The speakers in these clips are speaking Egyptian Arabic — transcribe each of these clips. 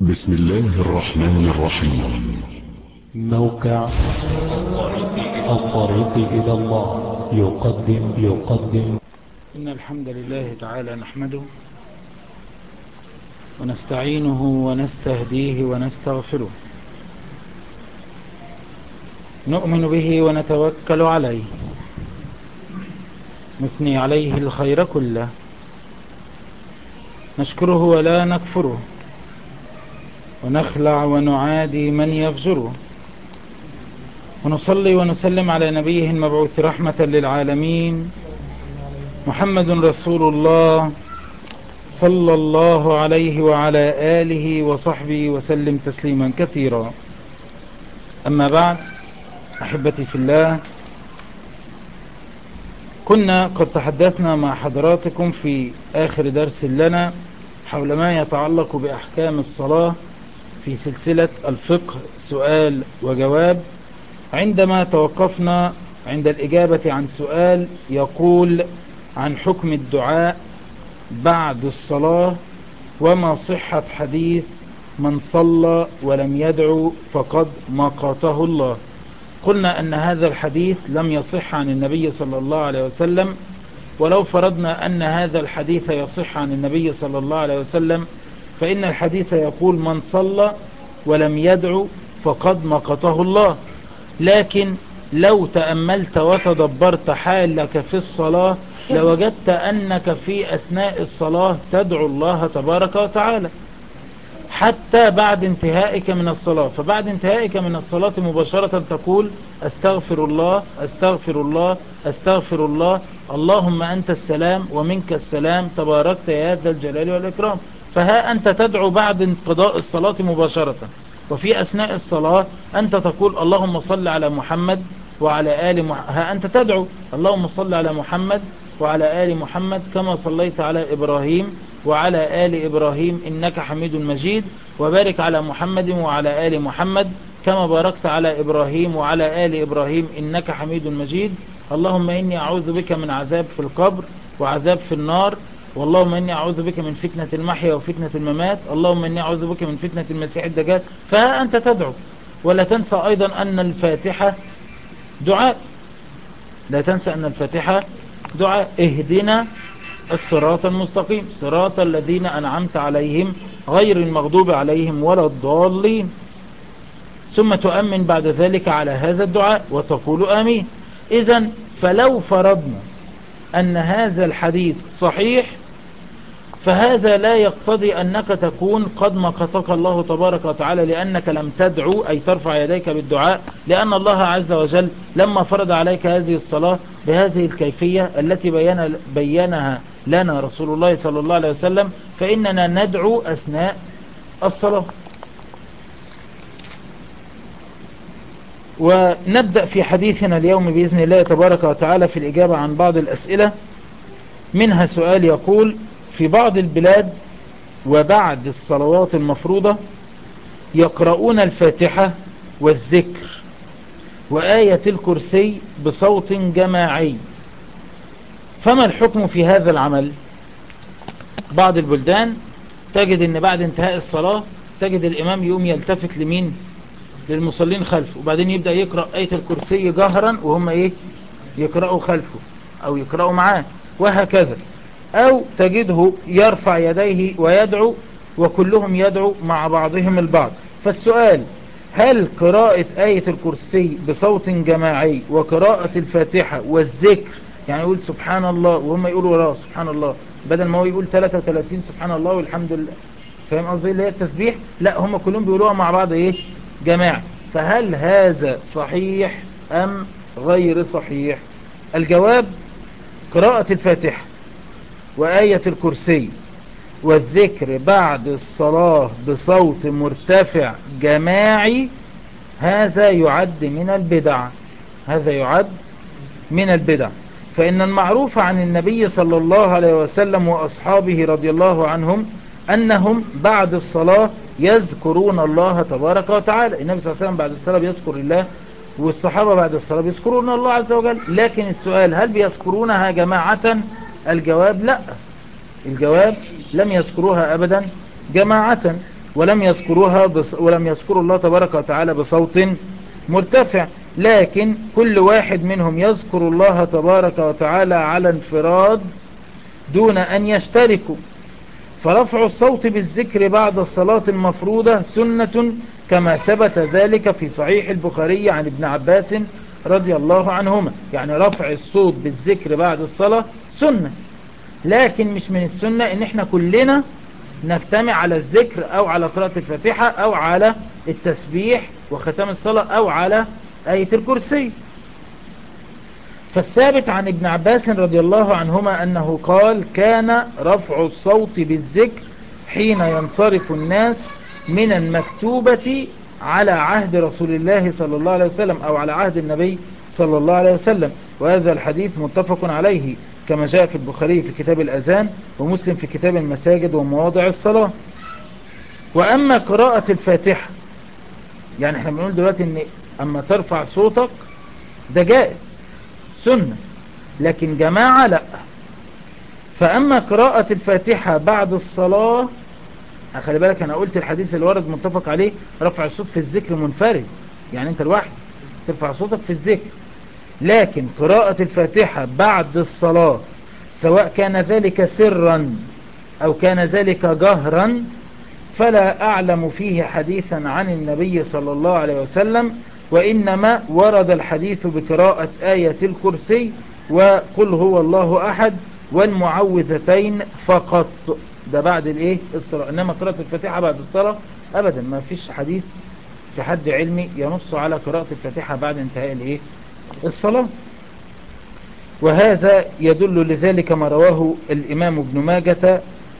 بسم الله الرحمن الرحيم موقع الطريق إلى الله يقدم يقدم إن الحمد لله تعالى نحمده ونستعينه ونستهديه ونستغفره نؤمن به ونتوكل عليه نثني عليه الخير كله نشكره ولا نكفره ونخلع ونعادي من يفجره ونصلي ونسلم على نبيه المبعوث رحمة للعالمين محمد رسول الله صلى الله عليه وعلى آله وصحبه وسلم تسليما كثيرا أما بعد أحبتي في الله كنا قد تحدثنا مع حضراتكم في آخر درس لنا حول ما يتعلق بأحكام الصلاة في سلسلة الفقه سؤال وجواب عندما توقفنا عند الإجابة عن سؤال يقول عن حكم الدعاء بعد الصلاة وما صحة حديث من صلى ولم يدعو فقد مقاته الله قلنا أن هذا الحديث لم يصح عن النبي صلى الله عليه وسلم ولو فرضنا أن هذا الحديث يصح عن النبي صلى الله عليه وسلم فإن الحديث يقول من صلى ولم يدعو فقد مقته الله لكن لو تأملت وتدبرت حالك في الصلاة لوجدت أنك في أثناء الصلاة تدعو الله تبارك وتعالى حتى بعد انتهائك من الصلاة فبعد انتهائك من الصلاة مباشرة تقول استغفر الله استغفر الله استغفر الله اللهم أنت السلام ومنك السلام تباركت يا ذا الجلال والإكرام فها أنت تدعو بعد انقضاء الصلاة مباشرة وفي أثناء الصلاة أنت تقول اللهم صل على محمد وعلى آل محمد ها أنت تدعو اللهم صل على محمد وعلى آل محمد كما صليت على إبراهيم وعلى آل إبراهيم إنك حميد مجيد وبارك على محمد وعلى آل محمد كما باركت على إبراهيم وعلى آل إبراهيم إنك حميد مجيد اللهم إني أعوذ بك من عذاب في القبر وعذاب في النار واللهم إني أعوذ بك من فتنة المحيا وفتنة الممات اللهم إني أعوذ بك من فتنة المسيح الدجال فها أنت تدعو ولا تنسى أيضا أن الفاتحة دعاء لا تنسى أن الفاتحة دعاء اهدنا الصراط المستقيم صراط الذين أنعمت عليهم غير المغضوب عليهم ولا الضالين ثم تؤمن بعد ذلك على هذا الدعاء وتقول آمين إذا فلو فرضنا أن هذا الحديث صحيح فهذا لا يقتضي أنك تكون قد مقتك الله تبارك وتعالى لأنك لم تدعو أي ترفع يديك بالدعاء لأن الله عز وجل لما فرض عليك هذه الصلاة بهذه الكيفية التي بين بينها لنا رسول الله صلى الله عليه وسلم فإننا ندعو أثناء الصلاة ونبدأ في حديثنا اليوم بإذن الله تبارك وتعالى في الإجابة عن بعض الأسئلة منها سؤال يقول في بعض البلاد وبعد الصلوات المفروضة يقرؤون الفاتحة والذكر وآية الكرسي بصوت جماعي فما الحكم في هذا العمل بعض البلدان تجد ان بعد انتهاء الصلاة تجد الامام يقوم يلتفت لمين للمصلين خلفه وبعدين يبدأ يقرأ آية الكرسي جهرا وهم ايه يقرأوا خلفه او يقرأوا معاه وهكذا او تجده يرفع يديه ويدعو وكلهم يدعو مع بعضهم البعض فالسؤال هل قراءة آية الكرسي بصوت جماعي وقراءة الفاتحة والذكر يعني يقول سبحان الله وهم يقولوا وراه سبحان الله بدل ما هو يقول 33 سبحان الله والحمد لله فاهم قصدي اللي هي التسبيح لا هم كلهم بيقولوها مع بعض ايه جماعة فهل هذا صحيح ام غير صحيح الجواب قراءة الفاتحة وآية الكرسي والذكر بعد الصلاة بصوت مرتفع جماعي هذا يعد من البدع هذا يعد من البدع فإن المعروف عن النبي صلى الله عليه وسلم وأصحابه رضي الله عنهم أنهم بعد الصلاة يذكرون الله تبارك وتعالى النبي صلى الله عليه وسلم بعد الصلاة بيذكر الله والصحابة بعد الصلاة بيذكرون الله عز وجل لكن السؤال هل بيذكرونها جماعة الجواب لا الجواب لم يذكروها أبدا جماعة ولم يذكروها بص ولم يذكروا الله تبارك وتعالى بصوت مرتفع لكن كل واحد منهم يذكر الله تبارك وتعالى على انفراد دون أن يشتركوا فرفع الصوت بالذكر بعد الصلاة المفروضة سنة كما ثبت ذلك في صحيح البخاري عن ابن عباس رضي الله عنهما يعني رفع الصوت بالذكر بعد الصلاة سنة لكن مش من السنة ان احنا كلنا نجتمع على الذكر او على قراءة الفاتحة او على التسبيح وختام الصلاة او على آية الكرسي فالثابت عن ابن عباس رضي الله عنهما أنه قال كان رفع الصوت بالذكر حين ينصرف الناس من المكتوبة على عهد رسول الله صلى الله عليه وسلم أو على عهد النبي صلى الله عليه وسلم وهذا الحديث متفق عليه كما جاء في البخاري في كتاب الأذان ومسلم في كتاب المساجد ومواضع الصلاة وأما قراءة الفاتحة يعني احنا بنقول دلوقتي ان اما ترفع صوتك ده جائز سنة لكن جماعة لا فأما قراءة الفاتحة بعد الصلاة خلي بالك أنا قلت الحديث اللي ورد متفق عليه رفع الصوت في الذكر منفرد يعني أنت الواحد ترفع صوتك في الذكر لكن قراءة الفاتحة بعد الصلاة سواء كان ذلك سرا أو كان ذلك جهرا فلا أعلم فيه حديثا عن النبي صلى الله عليه وسلم وإنما ورد الحديث بقراءة آية الكرسي وقل هو الله أحد والمعوذتين فقط ده بعد الايه الصلاة انما قراءة الفاتحة بعد الصلاة ابدا ما فيش حديث في حد علمي ينص على قراءة الفاتحة بعد انتهاء الايه الصلاة وهذا يدل لذلك ما رواه الامام ابن ماجة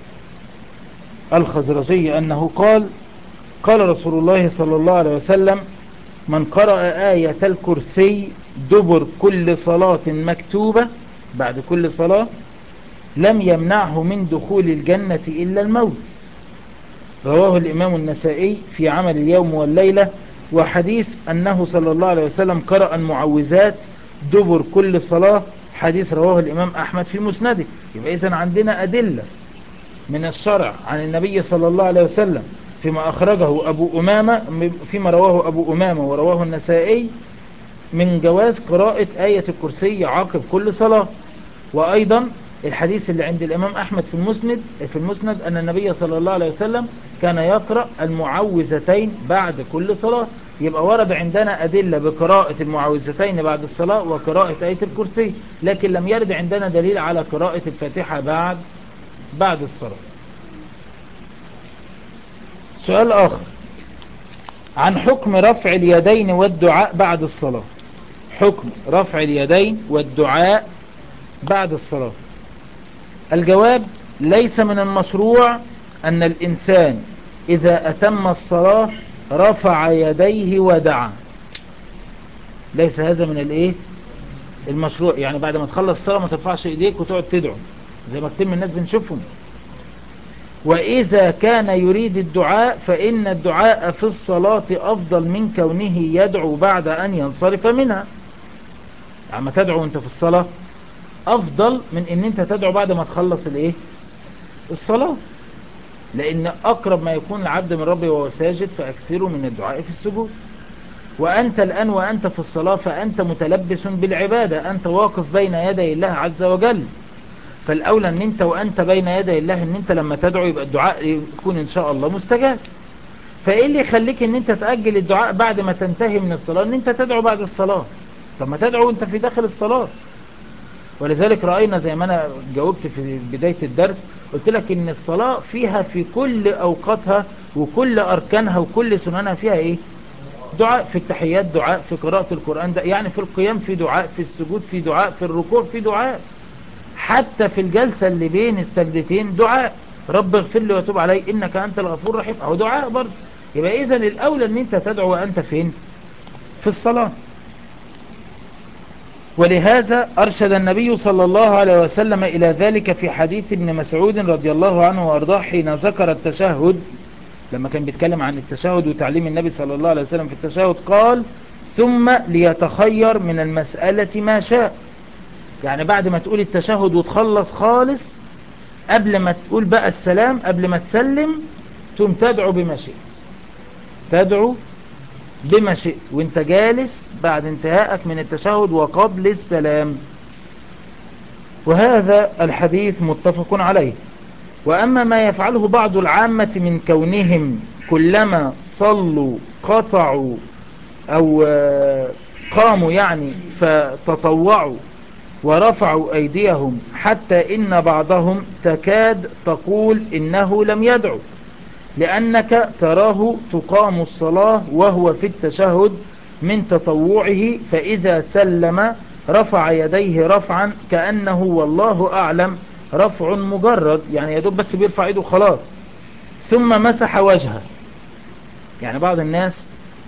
الخزرجي انه قال قال رسول الله صلى الله عليه وسلم من قرأ آية الكرسي دبر كل صلاة مكتوبة بعد كل صلاة لم يمنعه من دخول الجنة إلا الموت رواه الإمام النسائي في عمل اليوم والليلة وحديث أنه صلى الله عليه وسلم قرأ المعوذات دبر كل صلاة حديث رواه الإمام أحمد في مسنده يبقى إذن عندنا أدلة من الشرع عن النبي صلى الله عليه وسلم فيما أخرجه أبو أمامة فيما رواه أبو أمامة ورواه النسائي من جواز قراءة آية الكرسي عقب كل صلاة وأيضا الحديث اللي عند الإمام أحمد في المسند في المسند أن النبي صلى الله عليه وسلم كان يقرأ المعوذتين بعد كل صلاة يبقى ورد عندنا أدلة بقراءة المعوذتين بعد الصلاة وقراءة آية الكرسي لكن لم يرد عندنا دليل على قراءة الفاتحة بعد بعد الصلاة سؤال آخر عن حكم رفع اليدين والدعاء بعد الصلاة حكم رفع اليدين والدعاء بعد الصلاة الجواب ليس من المشروع أن الإنسان إذا أتم الصلاة رفع يديه ودعا ليس هذا من الايه المشروع يعني بعد ما تخلص الصلاة ما ترفعش ايديك وتقعد تدعو زي ما كتير من الناس بنشوفهم وإذا كان يريد الدعاء فإن الدعاء في الصلاة أفضل من كونه يدعو بعد أن ينصرف منها يعني تدعو أنت في الصلاة أفضل من أن أنت تدعو بعد ما تخلص الإيه الصلاة لأن أقرب ما يكون العبد من ربي وهو ساجد فأكثره من الدعاء في السجود وأنت الآن وأنت في الصلاة فأنت متلبس بالعبادة أنت واقف بين يدي الله عز وجل فالأولى أن أنت وأنت بين يدي الله أن أنت لما تدعو يبقى الدعاء يكون إن شاء الله مستجاب فإيه اللي يخليك أن أنت تأجل الدعاء بعد ما تنتهي من الصلاة أن أنت تدعو بعد الصلاة طب ما تدعو أنت في داخل الصلاة ولذلك رأينا زي ما أنا جاوبت في بداية الدرس قلت لك أن الصلاة فيها في كل أوقاتها وكل أركانها وكل سننها فيها إيه دعاء في التحيات دعاء في قراءة القرآن ده يعني في القيام في دعاء في السجود في دعاء في الركوع في دعاء حتى في الجلسة اللي بين السجدتين دعاء رب اغفر لي وتوب علي إنك أنت الغفور الرحيم أو دعاء برضه يبقى إذا الأولى أن أنت تدعو وأنت فين في الصلاة ولهذا أرشد النبي صلى الله عليه وسلم إلى ذلك في حديث ابن مسعود رضي الله عنه وأرضاه حين ذكر التشهد لما كان بيتكلم عن التشهد وتعليم النبي صلى الله عليه وسلم في التشهد قال ثم ليتخير من المسألة ما شاء يعني بعد ما تقول التشهد وتخلص خالص قبل ما تقول بقى السلام قبل ما تسلم ثم تدعو بما شئت تدعو بما شئت وانت جالس بعد انتهائك من التشهد وقبل السلام وهذا الحديث متفق عليه وأما ما يفعله بعض العامة من كونهم كلما صلوا قطعوا أو قاموا يعني فتطوعوا ورفعوا أيديهم حتى إن بعضهم تكاد تقول إنه لم يدعو لأنك تراه تقام الصلاة وهو في التشهد من تطوعه فإذا سلم رفع يديه رفعا كأنه والله أعلم رفع مجرد يعني يدوب بس بيرفع ايده خلاص ثم مسح وجهه يعني بعض الناس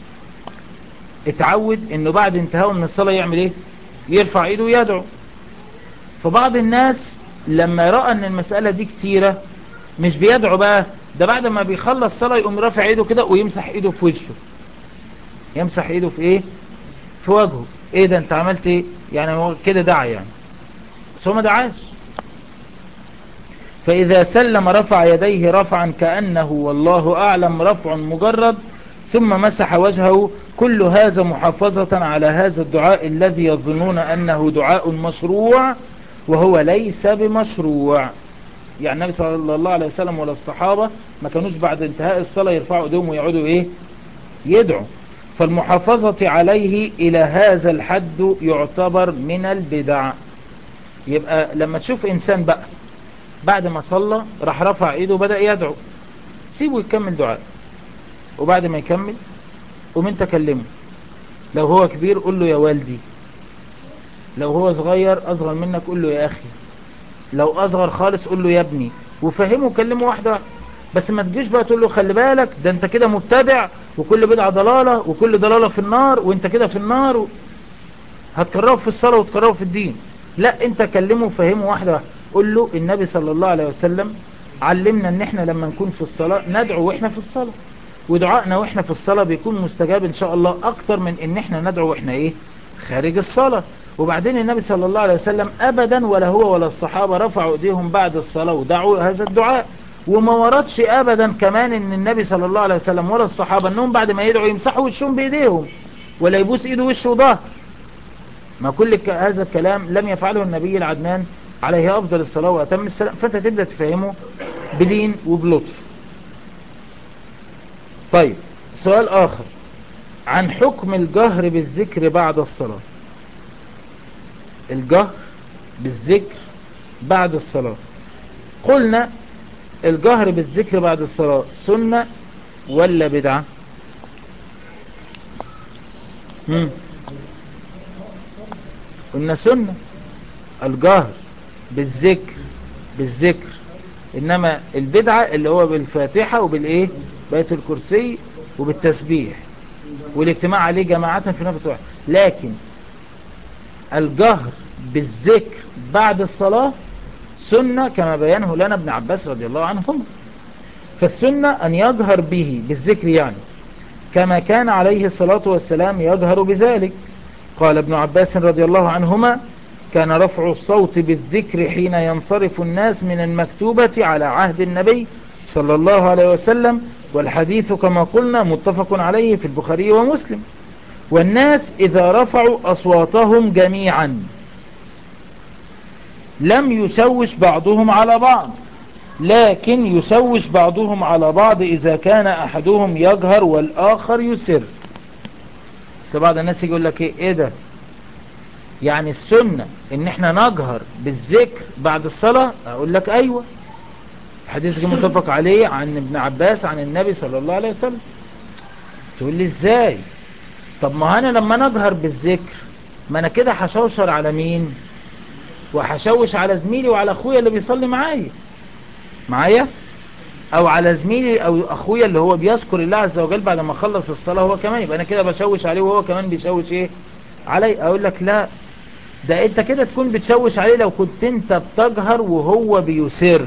اتعود انه بعد انتهاء من الصلاة يعمل ايه يرفع ايده ويدعو فبعض الناس لما رأى ان المسألة دي كتيرة مش بيدعو بقى ده بعد ما بيخلص صلاة يقوم رافع ايده كده ويمسح ايده في وجهه يمسح ايده في ايه في وجهه ايه ده انت عملت ايه يعني هو كده دعا يعني بس هو ما دعاش فإذا سلم رفع يديه رفعا كأنه والله أعلم رفع مجرد ثم مسح وجهه كل هذا محافظة على هذا الدعاء الذي يظنون أنه دعاء مشروع وهو ليس بمشروع يعني النبي صلى الله عليه وسلم ولا الصحابة ما كانوش بعد انتهاء الصلاة يرفعوا ايديهم ويقعدوا ايه يدعوا فالمحافظة عليه إلى هذا الحد يعتبر من البدع يبقى لما تشوف إنسان بقى بعد ما صلى راح رفع ايده وبدأ يدعو سيبه يكمل دعاء وبعد ما يكمل قوم انت كلمه لو هو كبير قول له يا والدي لو هو صغير اصغر منك قول له يا اخي لو اصغر خالص قول له يا ابني وفهمه وكلمه واحدة بس ما تجيش بقى تقول له خلي بالك ده انت كده مبتدع وكل بدعة ضلالة وكل ضلالة في النار وانت كده في النار و... هتكرهه في الصلاة وتكرهه في الدين لا انت كلمه وفهمه واحدة واحدة قل له النبي صلى الله عليه وسلم علمنا ان احنا لما نكون في الصلاة ندعو واحنا في الصلاة ودعائنا واحنا في الصلاة بيكون مستجاب ان شاء الله اكتر من ان احنا ندعو واحنا ايه خارج الصلاة وبعدين النبي صلى الله عليه وسلم ابدا ولا هو ولا الصحابة رفعوا ايديهم بعد الصلاة ودعوا هذا الدعاء وما وردش ابدا كمان ان النبي صلى الله عليه وسلم ولا الصحابة انهم بعد ما يدعوا يمسحوا وشهم بايديهم ولا يبوس ايده وشه وظهر ما كل هذا الكلام لم يفعله النبي العدنان عليه أفضل الصلاة وأتم السلام فأنت تبدأ تفهمه بلين وبلطف طيب سؤال آخر عن حكم الجهر بالذكر بعد الصلاة الجهر بالذكر بعد الصلاة قلنا الجهر بالذكر بعد الصلاة سنة ولا بدعة مم. قلنا سنة الجهر بالذكر بالذكر انما البدعة اللي هو بالفاتحة وبالايه بيت الكرسي وبالتسبيح والاجتماع عليه جماعة في نفس الوقت لكن الجهر بالذكر بعد الصلاة سنة كما بيانه لنا ابن عباس رضي الله عنهما فالسنة أن يجهر به بالذكر يعني كما كان عليه الصلاة والسلام يجهر بذلك قال ابن عباس رضي الله عنهما كان رفع الصوت بالذكر حين ينصرف الناس من المكتوبة على عهد النبي صلى الله عليه وسلم والحديث كما قلنا متفق عليه في البخاري ومسلم والناس إذا رفعوا أصواتهم جميعا لم يشوش بعضهم على بعض لكن يشوش بعضهم على بعض إذا كان أحدهم يجهر والآخر يسر بس بعض الناس يقول لك ايه, إيه ده يعني السنة ان احنا نجهر بالذكر بعد الصلاة اقول لك ايوه الحديث متفق عليه عن ابن عباس عن النبي صلى الله عليه وسلم تقول لي ازاي طب ما انا لما نجهر بالذكر ما انا كده هشوشر على مين وهشوش على زميلي وعلى اخويا اللي بيصلي معايا معايا او على زميلي او اخويا اللي هو بيذكر الله عز وجل بعد ما خلص الصلاة هو كمان يبقى انا كده بشوش عليه وهو كمان بيشوش ايه علي اقول لك لا ده انت كده تكون بتشوش عليه لو كنت انت بتجهر وهو بيسر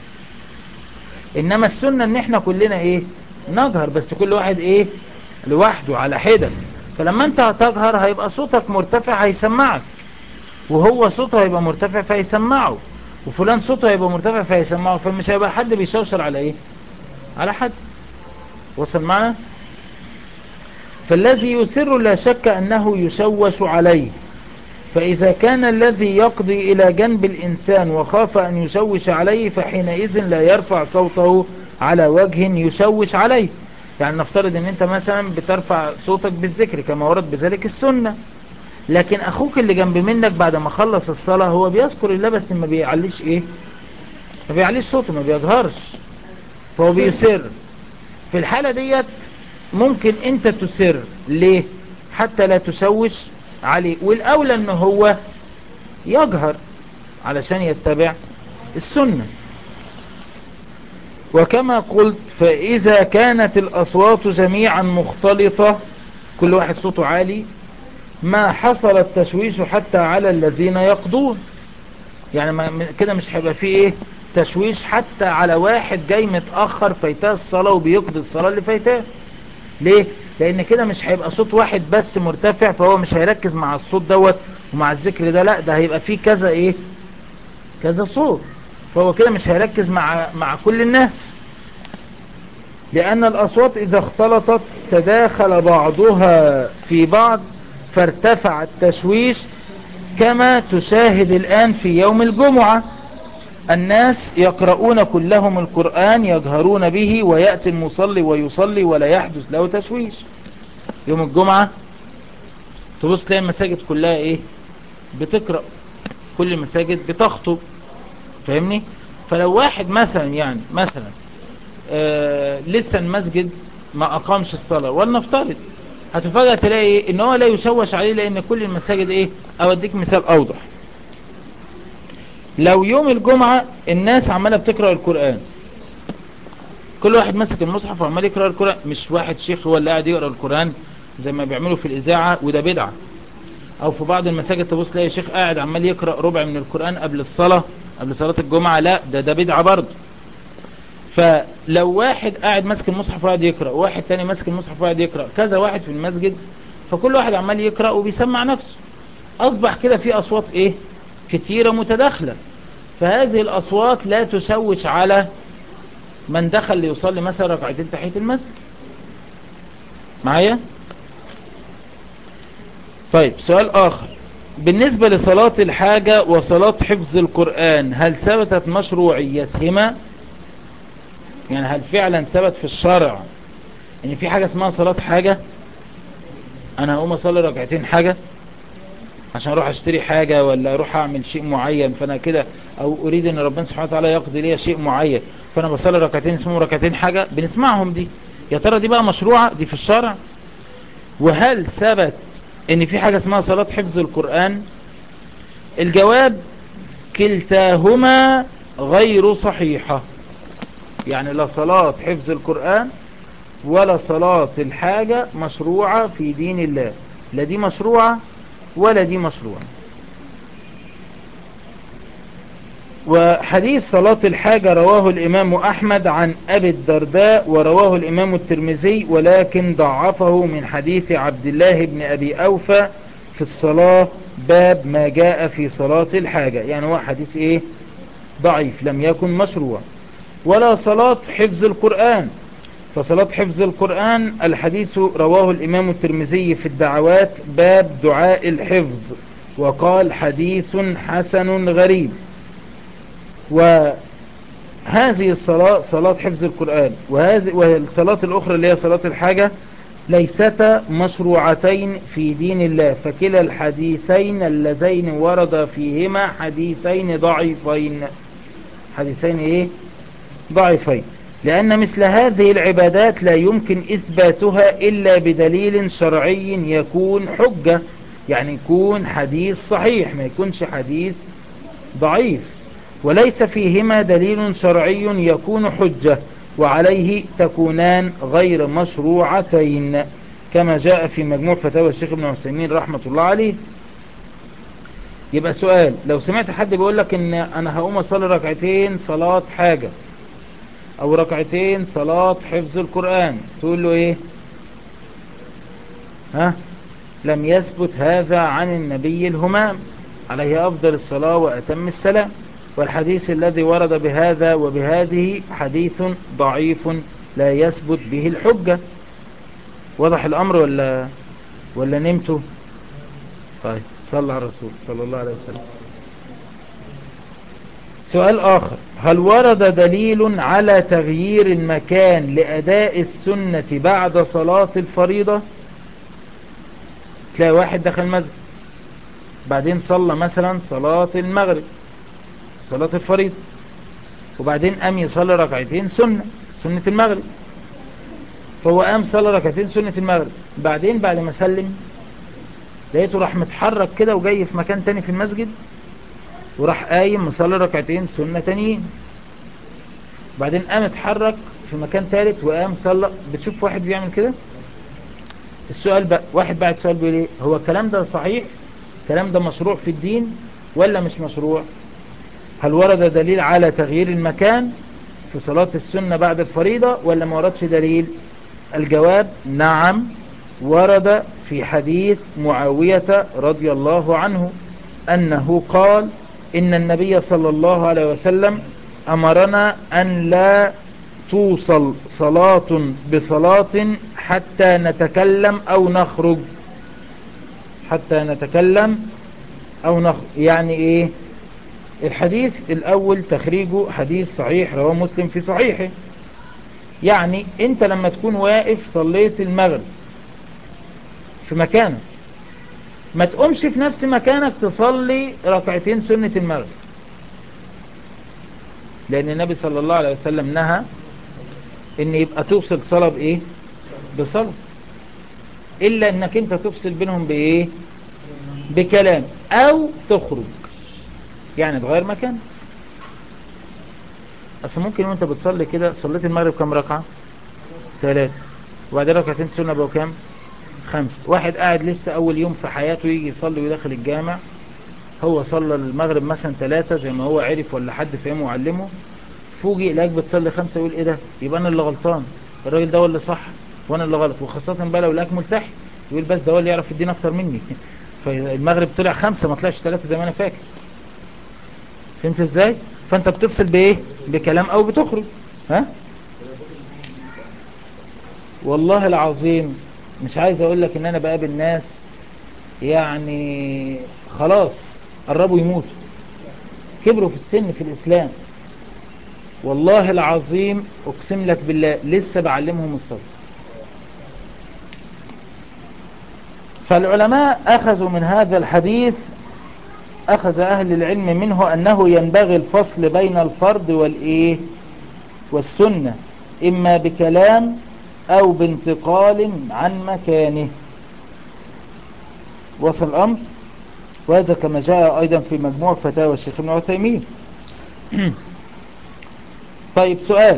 انما السنة ان احنا كلنا ايه نجهر بس كل واحد ايه لوحده على حدة فلما انت هتجهر هيبقى صوتك مرتفع هيسمعك وهو صوته هيبقى مرتفع فيسمعه وفلان صوته هيبقى مرتفع فيسمعه فمش هيبقى حد بيشوشر على ايه على حد وصل معنا فالذي يسر لا شك أنه يشوش عليه فإذا كان الذي يقضي إلى جنب الإنسان وخاف أن يشوش عليه فحينئذ لا يرفع صوته على وجه يشوش عليه يعني نفترض ان انت مثلا بترفع صوتك بالذكر كما ورد بذلك السنة لكن اخوك اللي جنب منك بعد ما خلص الصلاة هو بيذكر الله بس ما بيعليش ايه ما بيعليش صوته ما بيجهرش فهو بيسر في الحالة ديت ممكن انت تسر ليه حتى لا تشوش عليه والاولى ان هو يجهر علشان يتبع السنة وكما قلت فإذا كانت الأصوات جميعا مختلطة كل واحد صوته عالي ما حصل التشويش حتى على الذين يقضون يعني ما كده مش هيبقى فيه ايه تشويش حتى على واحد جاي متأخر فايتاه الصلاة وبيقضي الصلاة اللي فايتاه ليه لان كده مش هيبقى صوت واحد بس مرتفع فهو مش هيركز مع الصوت دوت ومع الذكر ده لا ده هيبقى فيه كذا ايه كذا صوت فهو كده مش هيركز مع مع كل الناس لأن الأصوات إذا اختلطت تداخل بعضها في بعض فارتفع التشويش كما تشاهد الآن في يوم الجمعة الناس يقرؤون كلهم القرآن يجهرون به ويأتي المصلي ويصلي ولا يحدث له تشويش يوم الجمعة تبص تلاقي المساجد كلها ايه بتقرأ كل المساجد بتخطب فاهمني فلو واحد مثلا يعني مثلا آه لسه المسجد ما اقامش الصلاة ولنفترض هتفاجأ تلاقي ايه ان هو لا يشوش عليه لان كل المساجد ايه اوديك مثال اوضح لو يوم الجمعة الناس عمالة بتقرأ القرآن كل واحد ماسك المصحف وعمال يقرأ القرآن مش واحد شيخ هو اللي قاعد يقرأ القرآن زي ما بيعملوا في الإذاعة وده بدعة او في بعض المساجد تبص تلاقي شيخ قاعد عمال يقرأ ربع من القرآن قبل الصلاة قبل صلاة الجمعة لا ده ده بدعة برضه فلو واحد قاعد ماسك المصحف وقاعد يقرأ وواحد تاني ماسك المصحف وقاعد يقرأ كذا واحد في المسجد فكل واحد عمال يقرأ وبيسمع نفسه اصبح كده في اصوات ايه كتيرة متداخلة فهذه الاصوات لا تشوش على من دخل ليصلي مثلا ركعتين تحية المسجد معايا طيب سؤال اخر بالنسبة لصلاة الحاجة وصلاة حفظ القرآن هل ثبتت مشروعيتهما يعني هل فعلا ثبت في الشرع ان في حاجة اسمها صلاة حاجة انا هقوم اصلي ركعتين حاجة عشان اروح اشتري حاجة ولا اروح اعمل شيء معين فانا كده او اريد ان ربنا سبحانه وتعالى يقضي لي شيء معين فانا بصلي ركعتين اسمهم ركعتين حاجة بنسمعهم دي يا ترى دي بقى مشروعة دي في الشرع وهل ثبت ان في حاجة اسمها صلاة حفظ القرآن الجواب كلتاهما غير صحيحة يعني لا صلاة حفظ القرآن ولا صلاة الحاجة مشروعة في دين الله لا دي مشروعة ولا دي مشروعة وحديث صلاة الحاجة رواه الإمام أحمد عن أبي الدرداء ورواه الإمام الترمذي ولكن ضعفه من حديث عبد الله بن أبي أوفى في الصلاة باب ما جاء في صلاة الحاجة يعني هو حديث إيه ضعيف لم يكن مشروع ولا صلاة حفظ القرآن فصلاة حفظ القرآن الحديث رواه الإمام الترمذي في الدعوات باب دعاء الحفظ وقال حديث حسن غريب وهذه الصلاة صلاة حفظ القرآن وهذه والصلاة الأخرى اللي هي صلاة الحاجة ليستا مشروعتين في دين الله فكلا الحديثين اللذين ورد فيهما حديثين ضعيفين حديثين ايه ضعيفين لأن مثل هذه العبادات لا يمكن إثباتها إلا بدليل شرعي يكون حجة يعني يكون حديث صحيح ما يكونش حديث ضعيف وليس فيهما دليل شرعي يكون حجة وعليه تكونان غير مشروعتين كما جاء في مجموع فتاوى الشيخ ابن عثيمين رحمة الله عليه يبقى سؤال لو سمعت حد بيقول لك ان انا هقوم اصلي ركعتين صلاة حاجة او ركعتين صلاة حفظ القرآن تقول له ايه ها لم يثبت هذا عن النبي الهمام عليه افضل الصلاة واتم السلام والحديث الذي ورد بهذا وبهذه حديث ضعيف لا يثبت به الحجة واضح الأمر ولا ولا نمتوا طيب صلى على الرسول صلى الله عليه وسلم سؤال آخر هل ورد دليل على تغيير المكان لأداء السنة بعد صلاة الفريضة تلاقي واحد دخل مسجد بعدين صلى مثلا صلاة المغرب صلاة الفريضة وبعدين قام يصلي ركعتين سنة سنة المغرب فهو قام صلى ركعتين سنة المغرب بعدين بعد ما سلم لقيته راح متحرك كده وجاي في مكان تاني في المسجد وراح قايم مصلي ركعتين سنة تانيين بعدين قام اتحرك في مكان تالت وقام صلى بتشوف واحد بيعمل كده السؤال بقى واحد بعد سؤال بيقول ايه هو الكلام ده صحيح الكلام ده مشروع في الدين ولا مش مشروع هل ورد دليل على تغيير المكان في صلاة السنة بعد الفريضة ولا ما وردش دليل الجواب نعم ورد في حديث معاوية رضي الله عنه أنه قال إن النبي صلى الله عليه وسلم أمرنا أن لا توصل صلاة بصلاة حتى نتكلم أو نخرج حتى نتكلم أو نخرج يعني إيه الحديث الأول تخريجه حديث صحيح رواه مسلم في صحيحه يعني أنت لما تكون واقف صليت المغرب في مكانك ما تقومش في نفس مكانك تصلي ركعتين سنة المغرب لأن النبي صلى الله عليه وسلم نهى ان يبقى توصل صلاة بايه بصلاة الا انك انت تفصل بينهم بايه بكلام او تخرج يعني تغير مكان اصل ممكن وانت بتصلي كده صليت المغرب كم ركعة ثلاثة وبعدين ركعتين سنة بقوا كام خمسة واحد قاعد لسه اول يوم في حياته يجي يصلي ويدخل الجامع هو صلى المغرب مثلا ثلاثة زي ما هو عرف ولا حد فهمه وعلمه فوجئ لك بتصلي خمسة يقول ايه ده يبقى انا اللي غلطان الراجل ده هو اللي صح وانا اللي غلط وخاصة بقى لو لك ملتحي يقول بس ده هو اللي يعرف الدين اكتر مني فالمغرب طلع خمسة ما طلعش ثلاثة زي ما انا فاكر فهمت ازاي فانت بتفصل بايه بكلام او بتخرج ها والله العظيم مش عايز اقول لك ان انا بقابل ناس يعني خلاص قربوا يموتوا كبروا في السن في الاسلام والله العظيم اقسم لك بالله لسه بعلمهم الصبر فالعلماء اخذوا من هذا الحديث اخذ اهل العلم منه انه ينبغي الفصل بين الفرض والايه والسنة اما بكلام او بانتقال عن مكانه وصل الامر وهذا كما جاء ايضا في مجموع فتاوى الشيخ ابن عثيمين طيب سؤال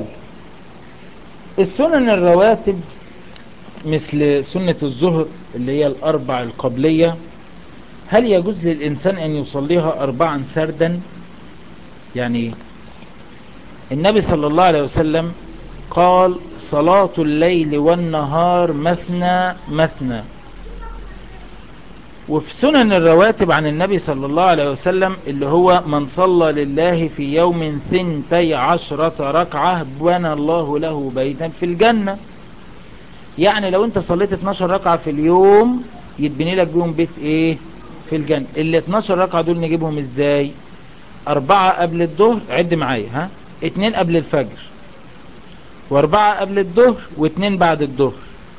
السنن الرواتب مثل سنة الظهر اللي هي الأربع القبلية هل يجوز للإنسان أن يصليها أربعا سردا يعني النبي صلى الله عليه وسلم قال صلاة الليل والنهار مثنى مثنى وفي سنن الرواتب عن النبي صلى الله عليه وسلم اللي هو من صلى لله في يوم ثنتي عشرة ركعة بنى الله له بيتا في الجنة يعني لو انت صليت 12 ركعة في اليوم يتبني لك بيهم بيت ايه في الجنة ال 12 ركعة دول نجيبهم ازاي اربعة قبل الظهر عد معايا ها اتنين قبل الفجر واربعة قبل الظهر واتنين بعد الظهر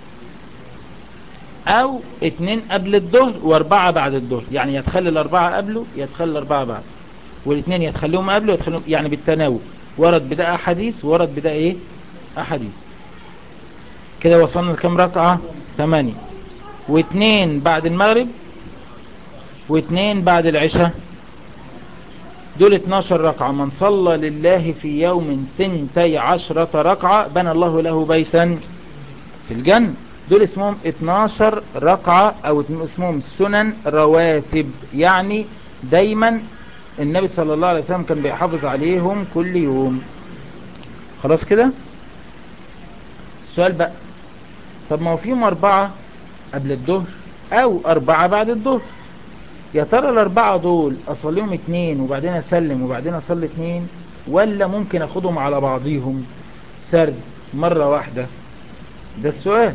او اتنين قبل الظهر واربعة بعد الظهر يعني يتخلي الاربعة قبله يتخلي الاربعة بعد والاثنين يتخليهم قبله يتخليهم يعني بالتناوب ورد بدا احاديث ورد بدا ايه احاديث كده وصلنا لكم ركعة ثمانية واثنين بعد المغرب واثنين بعد العشاء دول 12 ركعة من صلى لله في يوم ثنتي عشرة ركعة بنى الله له بيتا في الجنة دول اسمهم 12 ركعة او اسمهم سنن رواتب يعني دايما النبي صلى الله عليه وسلم كان بيحافظ عليهم كل يوم خلاص كده السؤال بقى طب ما هو فيهم اربعة قبل الظهر او اربعة بعد الظهر يا ترى الاربعة دول اصليهم اتنين وبعدين اسلم وبعدين اصلي اتنين ولا ممكن اخدهم على بعضيهم سرد مرة واحدة ده السؤال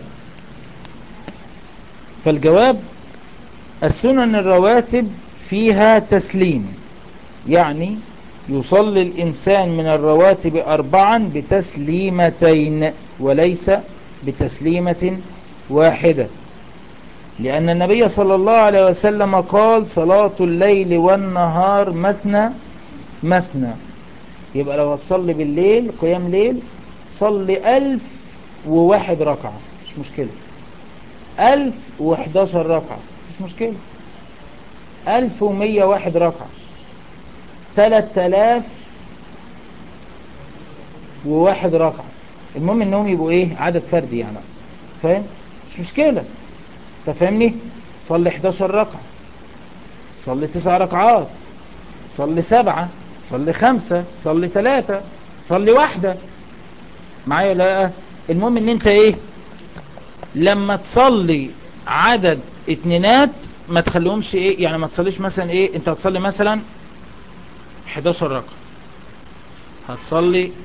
فالجواب السنن الرواتب فيها تسليم يعني يصلي الإنسان من الرواتب أربعا بتسليمتين وليس بتسليمة واحدة لأن النبي صلى الله عليه وسلم قال صلاة الليل والنهار مثنى مثنى يبقى لو هتصلي بالليل قيام ليل صلي ألف وواحد ركعة مش مشكلة ألف وحداشر ركعة مش مشكلة ألف ومية واحد ركعة تلات تلاف وواحد ركعة المهم انهم يبقوا ايه عدد فردي يعني اصلا فاهم مش مشكلة تفهمني صلي 11 ركعة صلي 9 ركعات صلي 7 صلي 5 صلي 3 صلي واحدة معايا لا المهم ان انت ايه لما تصلي عدد اتنينات ما تخليهمش ايه يعني ما تصليش مثلا ايه انت هتصلي مثلا 11 ركعة هتصلي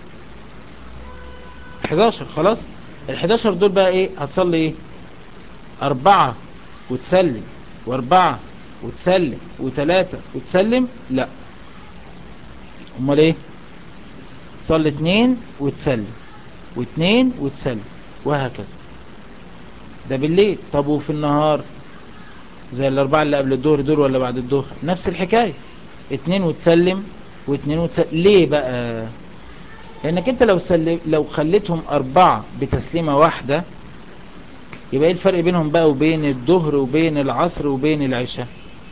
11 خلاص ال 11 دول بقى ايه هتصلي ايه أربعة وتسلم وأربعة وتسلم وتلاتة وتسلم لا امال ايه تصلي اتنين وتسلم واتنين وتسلم وهكذا ده بالليل طب وفي النهار زي الاربعة اللي قبل الظهر دول ولا بعد الظهر نفس الحكاية اتنين وتسلم واتنين وتسلم ليه بقى لانك انت لو سلم لو خليتهم اربعة بتسليمة واحدة يبقى ايه الفرق بينهم بقى وبين الظهر وبين العصر وبين العشاء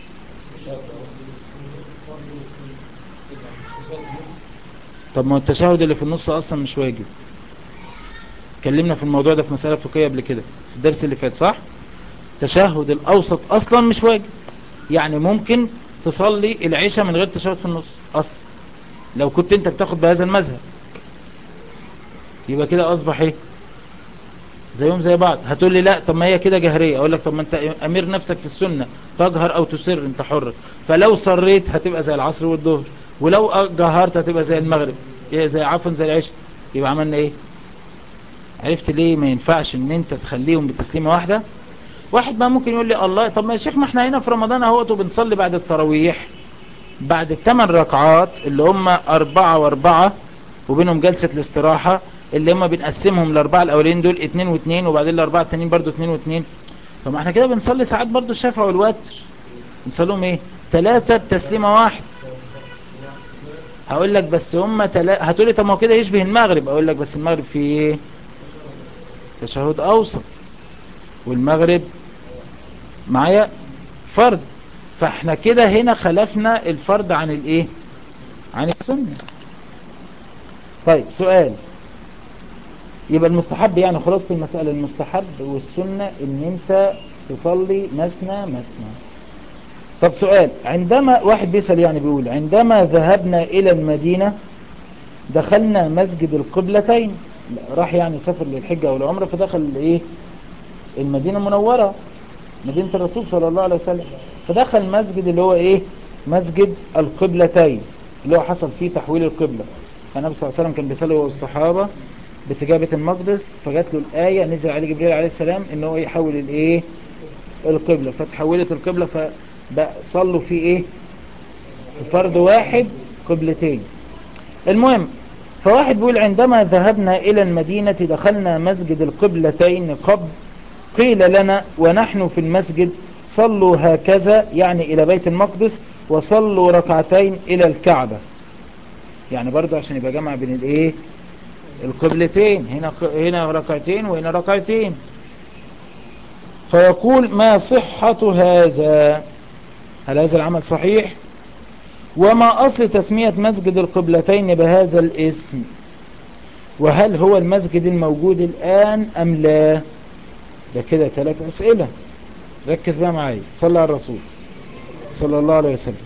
طب ما التشهد اللي في النص اصلا مش واجب اتكلمنا في الموضوع ده في مسألة فقهية قبل كده في الدرس اللي فات صح التشهد الاوسط اصلا مش واجب يعني ممكن تصلي العشاء من غير تشهد في النص اصلا لو كنت انت بتاخد بهذا المذهب يبقى كده اصبح ايه زيهم زي بعض هتقول لي لا طب ما هي كده جهرية اقول لك طب ما انت امير نفسك في السنة تجهر او تسر انت حر فلو صريت هتبقى زي العصر والظهر ولو جهرت هتبقى زي المغرب زي عفوا زي العشاء يبقى عملنا ايه عرفت ليه ما ينفعش ان انت تخليهم بتسليمة واحدة واحد بقى ممكن يقول لي الله طب ما يا شيخ ما احنا هنا في رمضان اهوت وبنصلي بعد التراويح بعد الثمان ركعات اللي هم اربعة واربعة وبينهم جلسة الاستراحة اللي هم بنقسمهم الاربعة الاولين دول اتنين واتنين وبعدين الاربعة التانيين برضو اتنين واتنين فما احنا كده بنصلي ساعات برضو الشفع والوتر بنصليهم ايه ثلاثة بتسليمة واحد هقول لك بس هم تلا... هتقولي طب ما هو كده يشبه المغرب اقول لك بس المغرب فيه ايه تشهد اوسط والمغرب معايا فرد فاحنا كده هنا خلفنا الفرد عن الايه عن السنة طيب سؤال يبقى المستحب يعني خلاصة المسألة المستحب والسنة ان انت تصلي مثنى مثنى طب سؤال عندما واحد بيسأل يعني بيقول عندما ذهبنا الى المدينة دخلنا مسجد القبلتين راح يعني سافر للحجة او العمرة فدخل ايه المدينة المنورة مدينة الرسول صلى الله عليه وسلم فدخل مسجد اللي هو ايه مسجد القبلتين اللي هو حصل فيه تحويل القبلة فالنبي صلى الله عليه وسلم كان بيصلي هو والصحابة بتجابة المقدس فجات له الآية نزل عليه جبريل عليه السلام ان هو يحول الايه القبلة فتحولت القبلة فصلوا في ايه في فرد واحد قبلتين المهم فواحد بيقول عندما ذهبنا إلى المدينة دخلنا مسجد القبلتين قبل قيل لنا ونحن في المسجد صلوا هكذا يعني إلى بيت المقدس وصلوا ركعتين إلى الكعبة يعني برضو عشان يبقى جمع بين الايه القبلتين هنا هنا ركعتين وهنا ركعتين فيقول ما صحة هذا هل هذا العمل صحيح وما أصل تسمية مسجد القبلتين بهذا الاسم وهل هو المسجد الموجود الآن أم لا ده كده ثلاث أسئلة ركز بقى معايا صلى على الرسول صلى الله عليه وسلم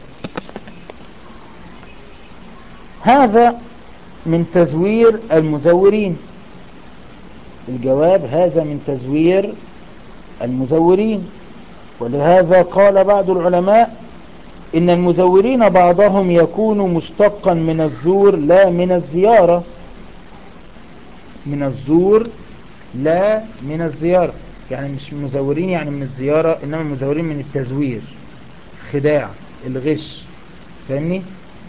هذا من تزوير المزورين الجواب هذا من تزوير المزورين ولهذا قال بعض العلماء إن المزورين بعضهم يكون مشتقا من الزور لا من الزيارة من الزور لا من الزيارة يعني مش مزورين يعني من الزيارة إنما مزورين من التزوير خداع الغش فاهمني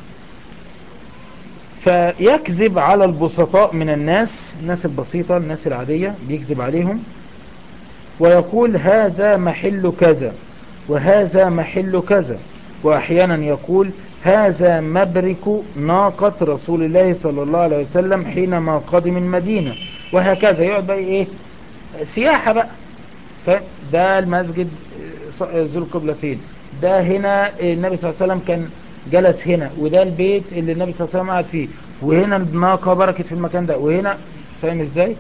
فيكذب على البسطاء من الناس الناس البسيطة الناس العادية بيكذب عليهم ويقول هذا محل كذا وهذا محل كذا وأحيانا يقول هذا مبرك ناقة رسول الله صلى الله عليه وسلم حينما قدم المدينة وهكذا يقعد بقى ايه سياحة بقى فده المسجد ذو القبلتين ده هنا النبي صلى الله عليه وسلم كان جلس هنا وده البيت اللي النبي صلى الله عليه وسلم قاعد فيه وهنا الناقة بركت في المكان ده وهنا فاهم ازاي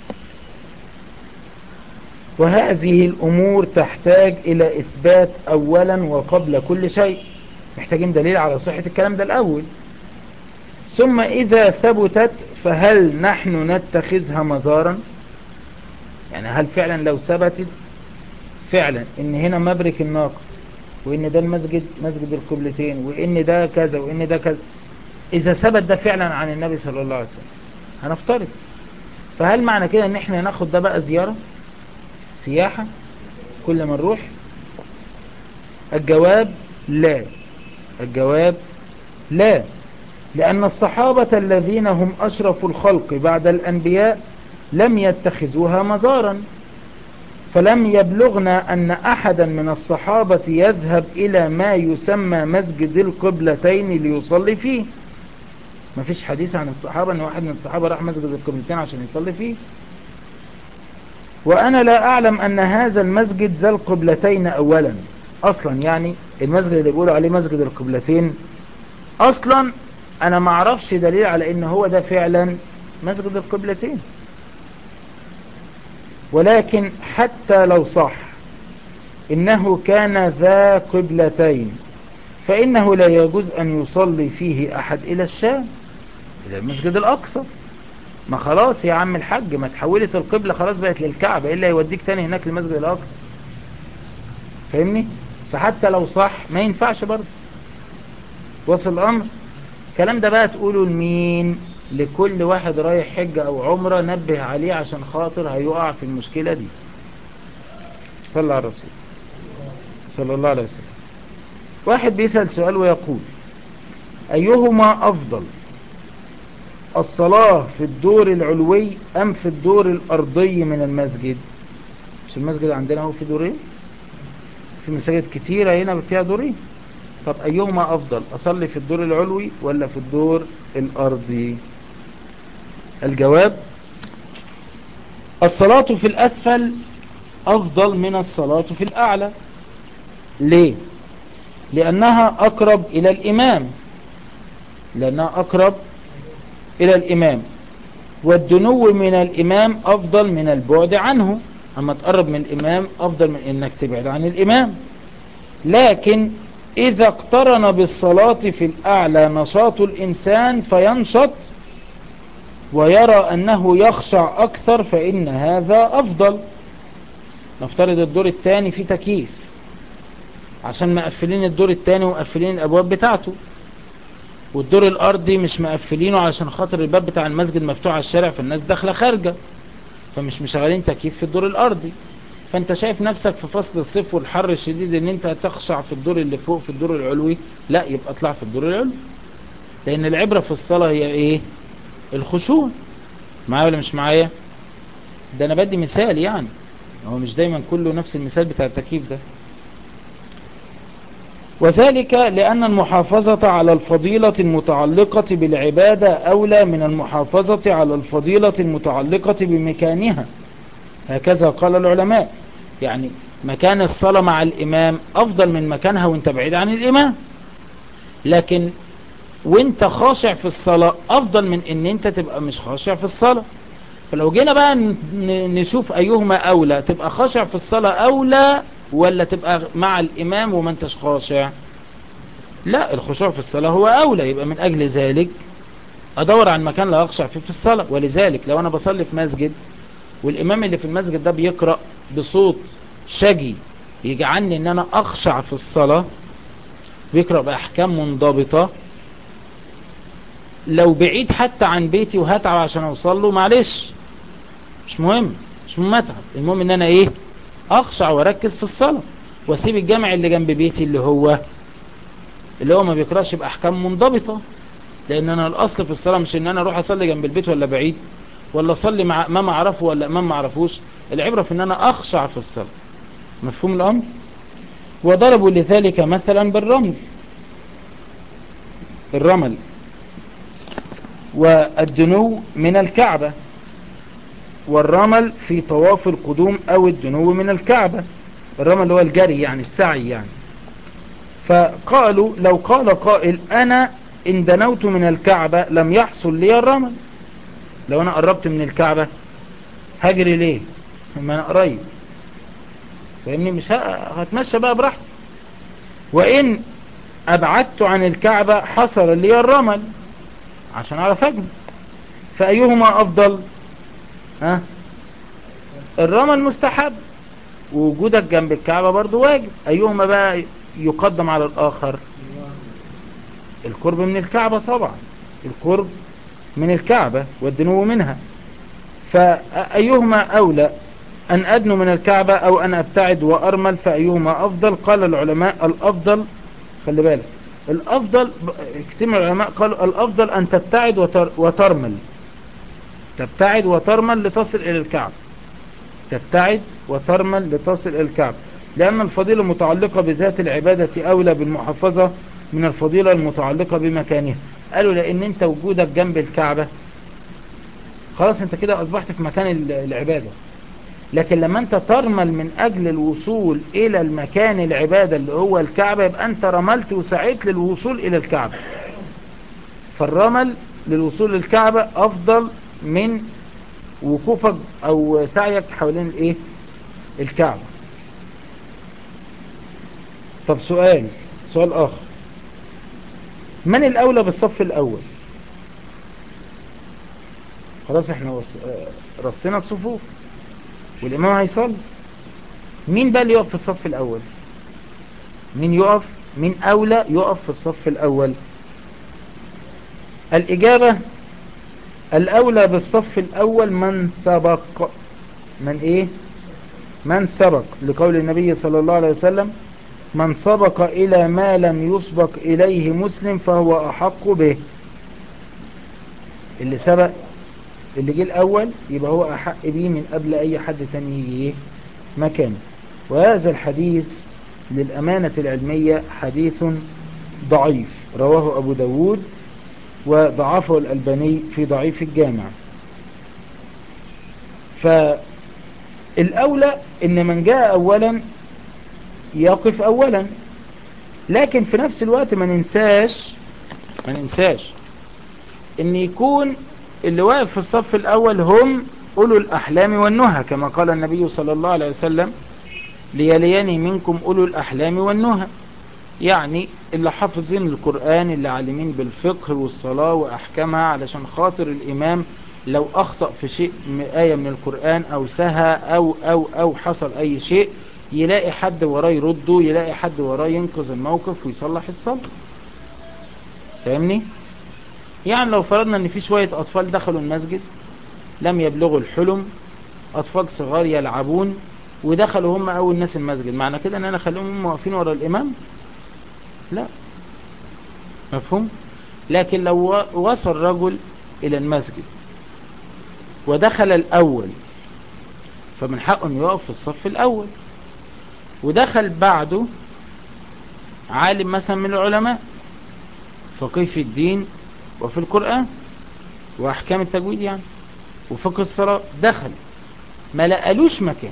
وهذه الأمور تحتاج إلى إثبات أولا وقبل كل شيء محتاجين دليل على صحة الكلام ده الأول ثم إذا ثبتت فهل نحن نتخذها مزارا يعني هل فعلا لو ثبتت فعلا ان هنا مبرك الناقة وان ده المسجد مسجد القبلتين وان ده كذا وان ده كذا اذا ثبت ده فعلا عن النبي صلى الله عليه وسلم هنفترض فهل معنى كده ان احنا ناخد ده بقى زيارة سياحة كل ما نروح الجواب لا الجواب لا لأن الصحابة الذين هم أشرف الخلق بعد الأنبياء لم يتخذوها مزارا فلم يبلغنا أن أحدا من الصحابة يذهب إلى ما يسمى مسجد القبلتين ليصلي فيه ما فيش حديث عن الصحابة أن واحد من الصحابة راح مسجد القبلتين عشان يصلي فيه وأنا لا أعلم أن هذا المسجد ذا القبلتين أولا أصلا يعني المسجد اللي بيقولوا عليه مسجد القبلتين أصلا أنا ما أعرفش دليل على أن هو ده فعلا مسجد القبلتين ولكن حتى لو صح إنه كان ذا قبلتين فإنه لا يجوز أن يصلي فيه أحد إلى الشام إلى المسجد الأقصى ما خلاص يا عم الحج ما تحولت القبلة خلاص بقت للكعبة إلا يوديك تاني هناك للمسجد الأقصى فاهمني فحتى لو صح ما ينفعش برضه وصل الأمر الكلام ده بقى تقوله لمين لكل واحد رايح حجة أو عمرة نبه عليه عشان خاطر هيقع في المشكلة دي صلى على الرسول صلى الله عليه وسلم واحد بيسأل سؤال ويقول أيهما أفضل الصلاة في الدور العلوي أم في الدور الأرضي من المسجد مش المسجد عندنا هو في دورين في مساجد كتيرة هنا فيها دورين طب أيهما أفضل أصلي في الدور العلوي ولا في الدور الأرضي الجواب الصلاة في الأسفل أفضل من الصلاة في الأعلى ليه لأنها أقرب إلى الإمام لأنها أقرب إلى الإمام والدنو من الإمام أفضل من البعد عنه أما تقرب من الإمام أفضل من إنك تبعد عن الإمام لكن إذا اقترن بالصلاة في الأعلى نشاط الإنسان فينشط ويرى أنه يخشع أكثر فإن هذا أفضل نفترض الدور الثاني فيه تكييف عشان مقفلين الدور الثاني ومقفلين الأبواب بتاعته والدور الأرضي مش مقفلينه عشان خاطر الباب بتاع المسجد مفتوح على الشارع فالناس داخله خارجة فمش مشغلين تكييف في الدور الأرضي فانت شايف نفسك في فصل الصيف والحر الشديد ان انت تخشع في الدور اللي فوق في الدور العلوي لا يبقى اطلع في الدور العلوي لان العبرة في الصلاة هي ايه الخشوع معايا ولا مش معايا ده انا بدي مثال يعني هو مش دايما كله نفس المثال بتاع التكييف ده وذلك لأن المحافظة على الفضيلة المتعلقة بالعبادة أولى من المحافظة على الفضيلة المتعلقة بمكانها هكذا قال العلماء يعني مكان الصلاة مع الإمام أفضل من مكانها وانت بعيد عن الإمام لكن وانت خاشع في الصلاة أفضل من ان انت تبقى مش خاشع في الصلاة فلو جينا بقى نشوف أيهما أولى تبقى خاشع في الصلاة أولى ولا تبقى مع الإمام وما انتش خاشع لا الخشوع في الصلاة هو أولى يبقى من أجل ذلك أدور عن مكان لا أخشع فيه في الصلاة ولذلك لو أنا بصلي في مسجد والإمام اللي في المسجد ده بيقرأ بصوت شجي يجعلني ان انا اخشع في الصلاة بيقرأ بأحكام منضبطة لو بعيد حتى عن بيتي وهتعب عشان اوصل له معلش مش مهم مش متعب المهم ان انا ايه اخشع واركز في الصلاة واسيب الجامع اللي جنب بيتي اللي هو اللي هو ما بيقرأش باحكام منضبطة لان انا الاصل في الصلاة مش ان انا اروح اصلي جنب البيت ولا بعيد ولا اصلي مع امام اعرفه ولا امام ما اعرفوش العبرة في ان انا اخشع في الصلاة مفهوم الامر وضربوا لذلك مثلا بالرمل الرمل والدنو من الكعبة والرمل في طواف القدوم او الدنو من الكعبة الرمل هو الجري يعني السعي يعني فقالوا لو قال قائل انا ان دنوت من الكعبة لم يحصل لي الرمل لو انا قربت من الكعبة هجري ليه ما انا قريب فاهمني مش هتمشى بقى براحتي وان ابعدت عن الكعبة حصل لي الرمل عشان اعرف اجمع فايهما افضل ها الرمل مستحب ووجودك جنب الكعبة برضو واجب ايهما بقى يقدم على الاخر القرب من الكعبة طبعا القرب من الكعبة والدنو منها فأيهما أولى أن أدنو من الكعبة أو أن أبتعد وأرمل فأيهما أفضل قال العلماء الأفضل خلي بالك الأفضل كتير من العلماء قالوا الأفضل أن تبتعد وتر وترمل تبتعد وترمل لتصل إلى الكعبة تبتعد وترمل لتصل إلى الكعبة لأن الفضيلة المتعلقة بذات العبادة أولى بالمحافظة من الفضيلة المتعلقة بمكانها قالوا لأن أنت وجودك جنب الكعبة خلاص أنت كده أصبحت في مكان العبادة لكن لما أنت ترمل من أجل الوصول إلى المكان العبادة اللي هو الكعبة يبقى أنت رملت وسعيت للوصول إلى الكعبة فالرمل للوصول للكعبة أفضل من وقوفك أو سعيك حوالين الإيه الكعبة طب سؤال سؤال آخر من الأولى بالصف الأول خلاص احنا رصينا الصفوف والإمام هيصلي مين بقى اللي يقف في الصف الأول مين يقف مين أولى يقف في الصف الأول الإجابة الأولى بالصف الأول من سبق من إيه من سبق لقول النبي صلى الله عليه وسلم من سبق إلى ما لم يسبق إليه مسلم فهو أحق به اللي سبق اللي جه الأول يبقى هو أحق به من قبل أي حد تاني يجي مكانه وهذا الحديث للأمانة العلمية حديث ضعيف رواه أبو داود وضعفه الألباني في ضعيف الجامع فالأولى إن من جاء أولا يقف أولا لكن في نفس الوقت ما ننساش ما ننساش ان يكون اللي واقف في الصف الأول هم أولو الأحلام والنهى كما قال النبي صلى الله عليه وسلم ليلياني منكم أولو الأحلام والنهى يعني اللي حافظين القرآن اللي عالمين بالفقه والصلاة وأحكامها علشان خاطر الإمام لو أخطأ في شيء آية من القرآن أو سهى أو, أو, أو حصل أي شيء يلاقي حد وراه يرده يلاقي حد وراه ينقذ الموقف ويصلح الصلاة فاهمني يعني لو فرضنا ان في شوية اطفال دخلوا المسجد لم يبلغوا الحلم اطفال صغار يلعبون ودخلوا هم اول ناس المسجد معنى كده ان انا اخليهم هم واقفين ورا الامام لا مفهوم لكن لو وصل رجل الى المسجد ودخل الاول فمن حقه انه يقف في الصف الاول ودخل بعده عالم مثلا من العلماء فقيه في الدين وفي القرآن وأحكام التجويد يعني وفقه الصلاة دخل ما لقالوش مكان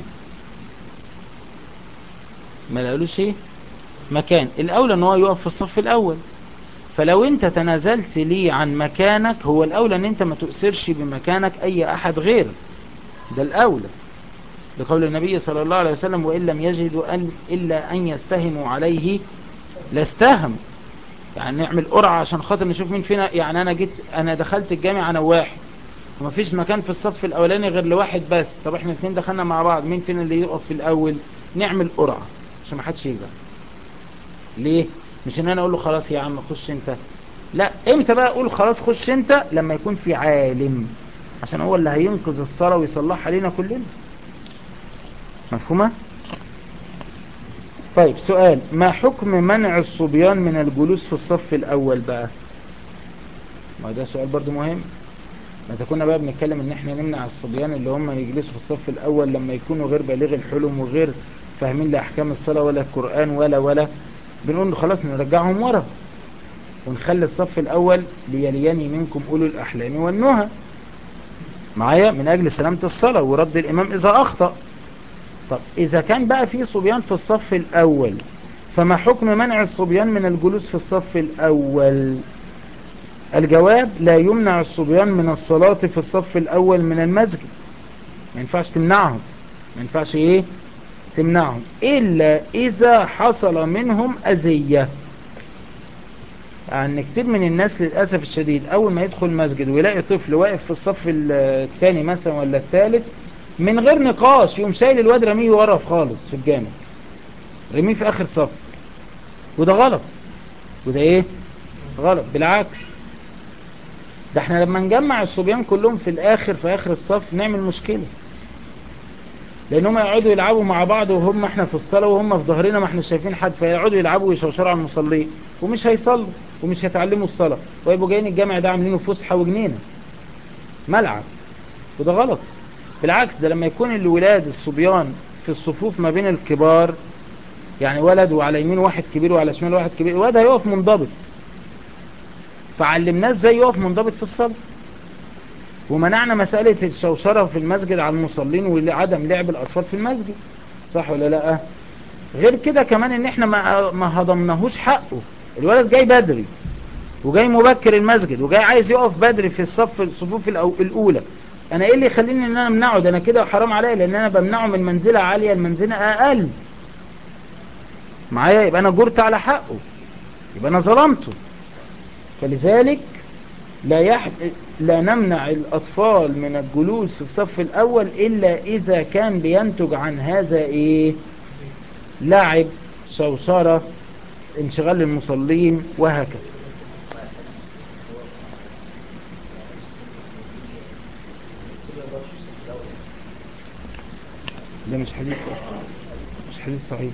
ما لقالوش ايه مكان الأولى ان هو يقف في الصف الأول فلو انت تنازلت لي عن مكانك هو الأولى ان انت ما تؤثرش بمكانك أي أحد غير ده الأولى لقول النبي صلى الله عليه وسلم وإن لم يجدوا أن إلا أن يستهموا عليه لاستهموا يعني نعمل قرعة عشان خاطر نشوف مين فينا يعني انا جيت انا دخلت الجامع انا واحد ومفيش مكان في الصف الاولاني غير لواحد بس طب احنا الاثنين دخلنا مع بعض مين فينا اللي يقف في الاول نعمل قرعة عشان ما حدش يزعل ليه مش ان انا اقول له خلاص يا عم خش انت لا امتى بقى اقول خلاص خش انت لما يكون في عالم عشان هو اللي هينقذ الصلاة ويصلحها لنا كلنا مفهومة طيب سؤال ما حكم منع الصبيان من الجلوس في الصف الاول بقى ما ده سؤال برضو مهم ما اذا كنا بقى بنتكلم ان احنا نمنع الصبيان اللي هم يجلسوا في الصف الاول لما يكونوا غير بالغ الحلم وغير فاهمين لاحكام الصلاة ولا القرآن ولا ولا بنقول خلاص نرجعهم ورا ونخلي الصف الاول ليليني منكم اولو الاحلام والنهى معايا من اجل سلامة الصلاة ورد الامام اذا اخطأ طب اذا كان بقى في صبيان في الصف الاول فما حكم منع الصبيان من الجلوس في الصف الاول الجواب لا يمنع الصبيان من الصلاة في الصف الاول من المسجد ما ينفعش تمنعهم ما ينفعش ايه تمنعهم الا اذا حصل منهم اذية يعني كتير من الناس للأسف الشديد أول ما يدخل مسجد ويلاقي طفل واقف في الصف الثاني مثلا ولا الثالث من غير نقاش يقوم شايل الواد رميه ورا خالص في الجامع رميه في آخر صف وده غلط وده ايه غلط بالعكس ده احنا لما نجمع الصبيان كلهم في الآخر في آخر الصف نعمل مشكلة لأنهم يقعدوا يلعبوا مع بعض وهم احنا في الصلاة وهم في ظهرنا ما احنا شايفين حد فيقعدوا يلعبوا ويشوشروا على المصلين ومش هيصلوا ومش هيتعلموا الصلاة ويبقوا جايين الجامع ده عاملينه فسحة وجنينة ملعب وده غلط بالعكس ده لما يكون الولاد الصبيان في الصفوف ما بين الكبار يعني ولد وعلى يمين واحد كبير وعلى شمال واحد كبير الولد هيقف منضبط فعلمناه ازاي يقف منضبط في الصلاة ومنعنا مسألة الشوشرة في المسجد على المصلين وعدم لعب الأطفال في المسجد صح ولا لا غير كده كمان ان احنا ما, ما هضمناهوش حقه الولد جاي بدري وجاي مبكر المسجد وجاي عايز يقف بدري في الصف الصفوف الاولى انا ايه اللي يخليني ان انا امنعه ده انا كده حرام عليا لان انا بمنعه من منزلة عالية لمنزلة اقل معايا يبقى انا جرت على حقه يبقى انا ظلمته فلذلك لا يح... لا نمنع الأطفال من الجلوس في الصف الأول إلا إذا كان بينتج عن هذا إيه لعب شوشرة انشغال المصلين وهكذا ده مش حديث أصلا مش حديث صحيح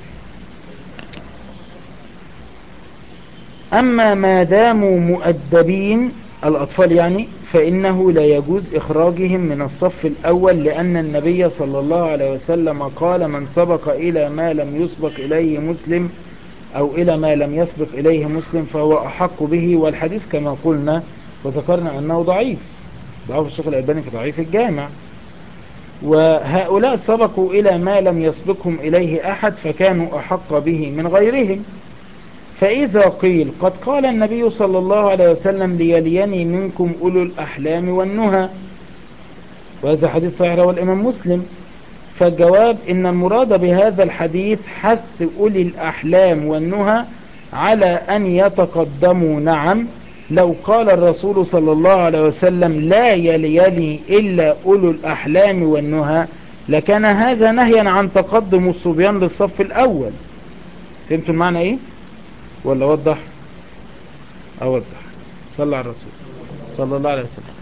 أما ما داموا مؤدبين الأطفال يعني فإنه لا يجوز إخراجهم من الصف الأول لأن النبي صلى الله عليه وسلم قال من سبق إلى ما لم يسبق إليه مسلم أو إلى ما لم يسبق إليه مسلم فهو أحق به والحديث كما قلنا وذكرنا أنه ضعيف ضعف الشيخ الألباني في ضعيف الجامع وهؤلاء سبقوا إلى ما لم يسبقهم إليه أحد فكانوا أحق به من غيرهم فإذا قيل قد قال النبي صلى الله عليه وسلم ليليني منكم أولو الأحلام والنهى وهذا حديث صحيح رواه الإمام مسلم فالجواب إن المراد بهذا الحديث حث أولي الأحلام والنهى على أن يتقدموا نعم لو قال الرسول صلى الله عليه وسلم لا يليني إلا أولو الأحلام والنهى لكان هذا نهيا عن تقدم الصبيان للصف الأول فهمتوا المعنى إيه؟ ولا وضح اوضح صلى على الرسول صلى الله عليه وسلم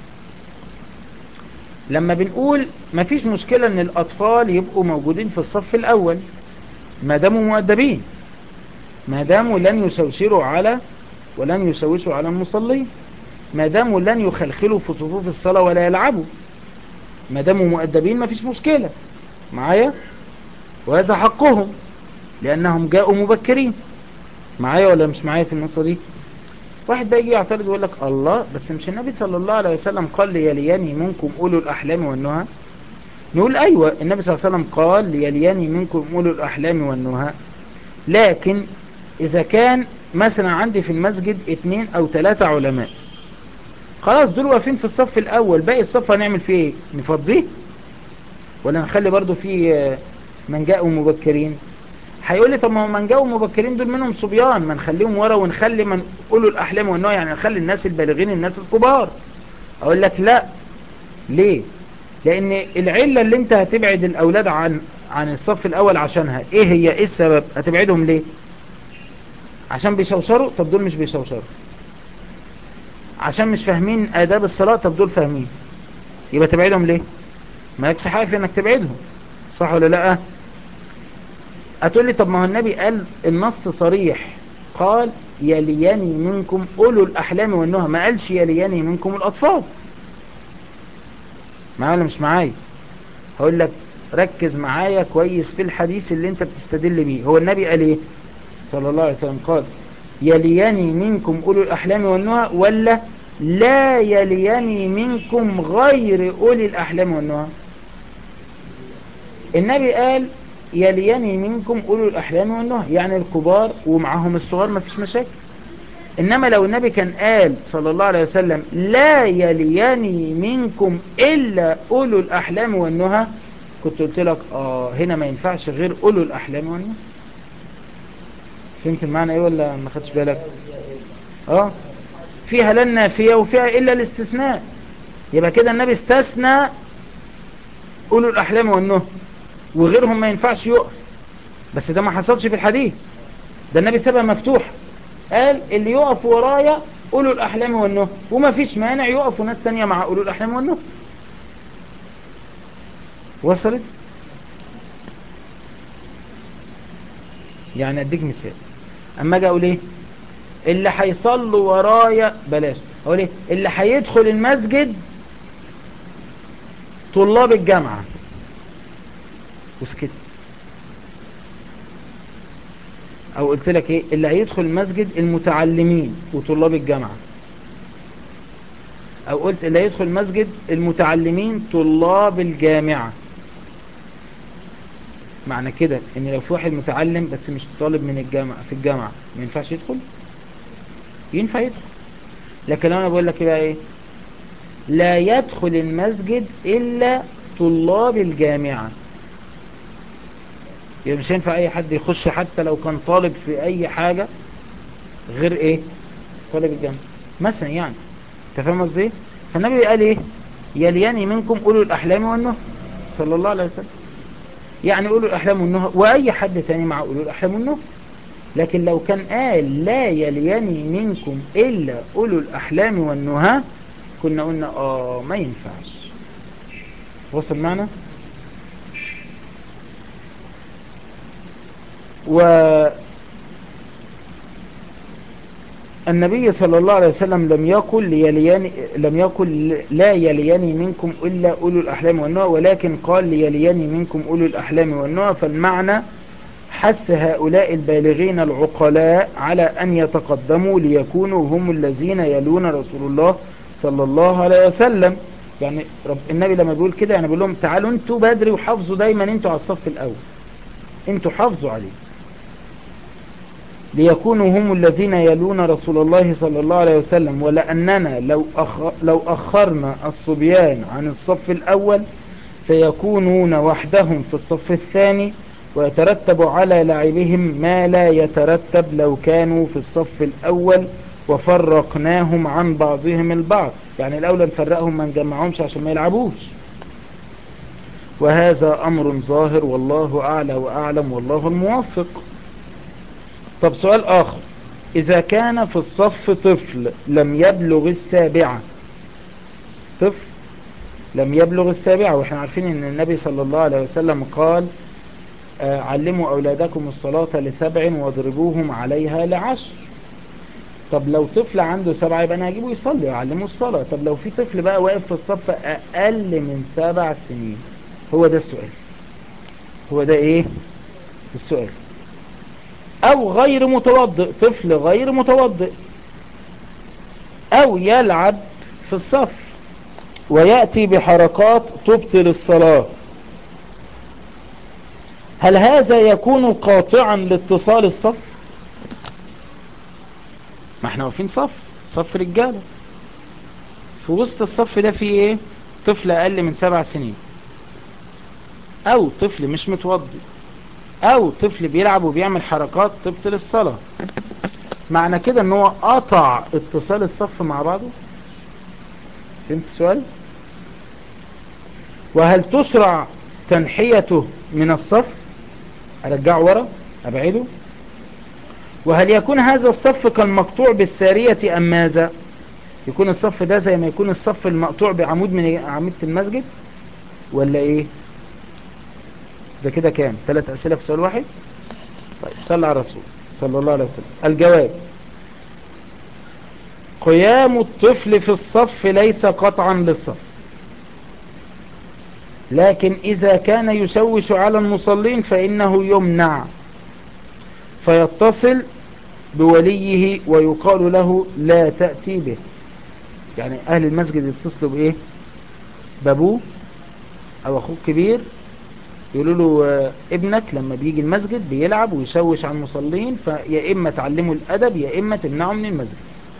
لما بنقول مفيش مشكلة ان الاطفال يبقوا موجودين في الصف الاول ما داموا مؤدبين ما داموا لن يشوشروا على ولن يشوشوا على المصلين ما داموا لن يخلخلوا في صفوف الصلاة ولا يلعبوا ما داموا مؤدبين مفيش مشكلة معايا وهذا حقهم لانهم جاءوا مبكرين معايا ولا مش معايا في النقطة دي واحد بقى يجي يعترض ويقول لك الله بس مش النبي صلى الله عليه وسلم قال ليلياني منكم أولو الأحلام والنهى نقول أيوة النبي صلى الله عليه وسلم قال ليلياني منكم أولو الأحلام والنهى لكن إذا كان مثلا عندي في المسجد اتنين أو ثلاثة علماء خلاص دول واقفين في الصف الأول باقي الصف هنعمل فيه ايه نفضيه ولا نخلي برضو فيه من جاءوا مبكرين هيقول لي طب ما من جاءوا مبكرين دول منهم صبيان ما نخليهم ورا ونخلي من قولوا الاحلام والنوع يعني نخلي الناس البالغين الناس الكبار اقول لك لا ليه لان العلة اللي انت هتبعد الاولاد عن عن الصف الاول عشانها ايه هي ايه السبب هتبعدهم ليه عشان بيشوشروا طب دول مش بيشوشروا عشان مش فاهمين آداب الصلاة طب دول فاهمين يبقى تبعدهم ليه ما يكسي حاجة في انك تبعدهم صح ولا لا هتقول لي طب ما هو النبي قال النص صريح قال يليني منكم أولو الأحلام والنهى ما قالش يليني منكم الأطفال معايا ولا مش معايا هقول لك ركز معايا كويس في الحديث اللي انت بتستدل بيه هو النبي قال ايه صلى الله عليه وسلم قال يليني منكم أولو الأحلام والنهى ولا لا يليني منكم غير أولي الأحلام والنهى النبي قال يليني منكم أولو الأحلام والنهى يعني الكبار ومعهم الصغار ما فيش مشاكل إنما لو النبي كان قال صلى الله عليه وسلم لا يليني منكم إلا أولو الأحلام والنهى كنت قلت لك آه هنا ما ينفعش غير أولو الأحلام والنهى فهمت المعنى ايه ولا ما خدش بالك اه فيها لا النافية وفيها إلا الاستثناء يبقى كده النبي استثنى أولو الأحلام والنهى وغيرهم ما ينفعش يقف بس ده ما حصلش في الحديث ده النبي سابها مفتوح قال اللي يقف ورايا أولو الأحلام والنهى وما فيش مانع يقفوا ناس تانية مع أولو الأحلام والنهى وصلت يعني اديك مثال اما اجي اقول ايه اللي هيصلوا ورايا بلاش اقول ايه اللي هيدخل المسجد طلاب الجامعة وسكت او قلت لك ايه اللي هيدخل المسجد المتعلمين وطلاب الجامعة او قلت اللي هيدخل المسجد المتعلمين طلاب الجامعة معنى كده ان لو في واحد متعلم بس مش طالب من الجامعة في الجامعة ما ينفعش يدخل ينفع يدخل لكن انا بقول لك بقى ايه لا يدخل المسجد الا طلاب الجامعة يعني مش هينفع اي حد يخش حتى لو كان طالب في اي حاجة غير ايه طالب الجامعة مثلا يعني انت فاهم قصدي ايه فالنبي قال ايه يلياني منكم اولو الاحلام والنهى صلى الله عليه وسلم يعني أولو الأحلام والنهى وأي حد تاني مع أولو الأحلام والنهى لكن لو كان قال لا يليني منكم إلا أولو الأحلام والنهى كنا قلنا آه ما ينفعش وصل معنا و النبي صلى الله عليه وسلم لم يقل ليلياني لم يقل لا يليني منكم إلا أولو الأحلام والنهى ولكن قال ليليني منكم أولو الأحلام والنهى فالمعنى حث هؤلاء البالغين العقلاء على أن يتقدموا ليكونوا هم الذين يلون رسول الله صلى الله عليه وسلم يعني رب النبي لما بيقول كده يعني بيقول لهم تعالوا انتوا بدري وحافظوا دايما انتوا على الصف الأول انتوا حافظوا عليه ليكونوا هم الذين يلون رسول الله صلى الله عليه وسلم ولأننا لو, أخ لو أخرنا الصبيان عن الصف الأول سيكونون وحدهم في الصف الثاني ويترتب على لعبهم ما لا يترتب لو كانوا في الصف الأول وفرقناهم عن بعضهم البعض يعني الأولى نفرقهم ما نجمعهمش عشان ما يلعبوش وهذا أمر ظاهر والله أعلى وأعلم والله الموفق طب سؤال آخر إذا كان في الصف طفل لم يبلغ السابعة طفل لم يبلغ السابعة وإحنا عارفين أن النبي صلى الله عليه وسلم قال آه علموا أولادكم الصلاة لسبع واضربوهم عليها لعشر طب لو طفل عنده سبعة يبقى أنا هجيبه يصلي وأعلمه الصلاة طب لو في طفل بقى واقف في الصف أقل من سبع سنين هو ده السؤال هو ده إيه السؤال او غير متوضئ طفل غير متوضئ او يلعب في الصف ويأتي بحركات تبطل الصلاة هل هذا يكون قاطعا لاتصال الصف ما احنا واقفين صف صف رجالة في وسط الصف ده في ايه طفل اقل من سبع سنين او طفل مش متوضئ او طفل بيلعب وبيعمل حركات تبطل الصلاة معنى كده ان هو قطع اتصال الصف مع بعضه فهمت السؤال وهل تشرع تنحيته من الصف ارجعه ورا ابعده وهل يكون هذا الصف كالمقطوع بالسارية ام ماذا يكون الصف ده زي ما يكون الصف المقطوع بعمود من أعمدة المسجد ولا ايه ده كده كام ثلاث أسئلة في سؤال واحد طيب صلى على الرسول صلى الله عليه وسلم الجواب قيام الطفل في الصف ليس قطعا للصف لكن إذا كان يشوش على المصلين فإنه يمنع فيتصل بوليه ويقال له لا تأتي به يعني أهل المسجد يتصلوا بإيه بابوه أو أخوه كبير يقولوا له آه، ابنك لما بيجي المسجد بيلعب ويشوش على المصلين فيا إما تعلمه الأدب يا إما تمنعه من المسجد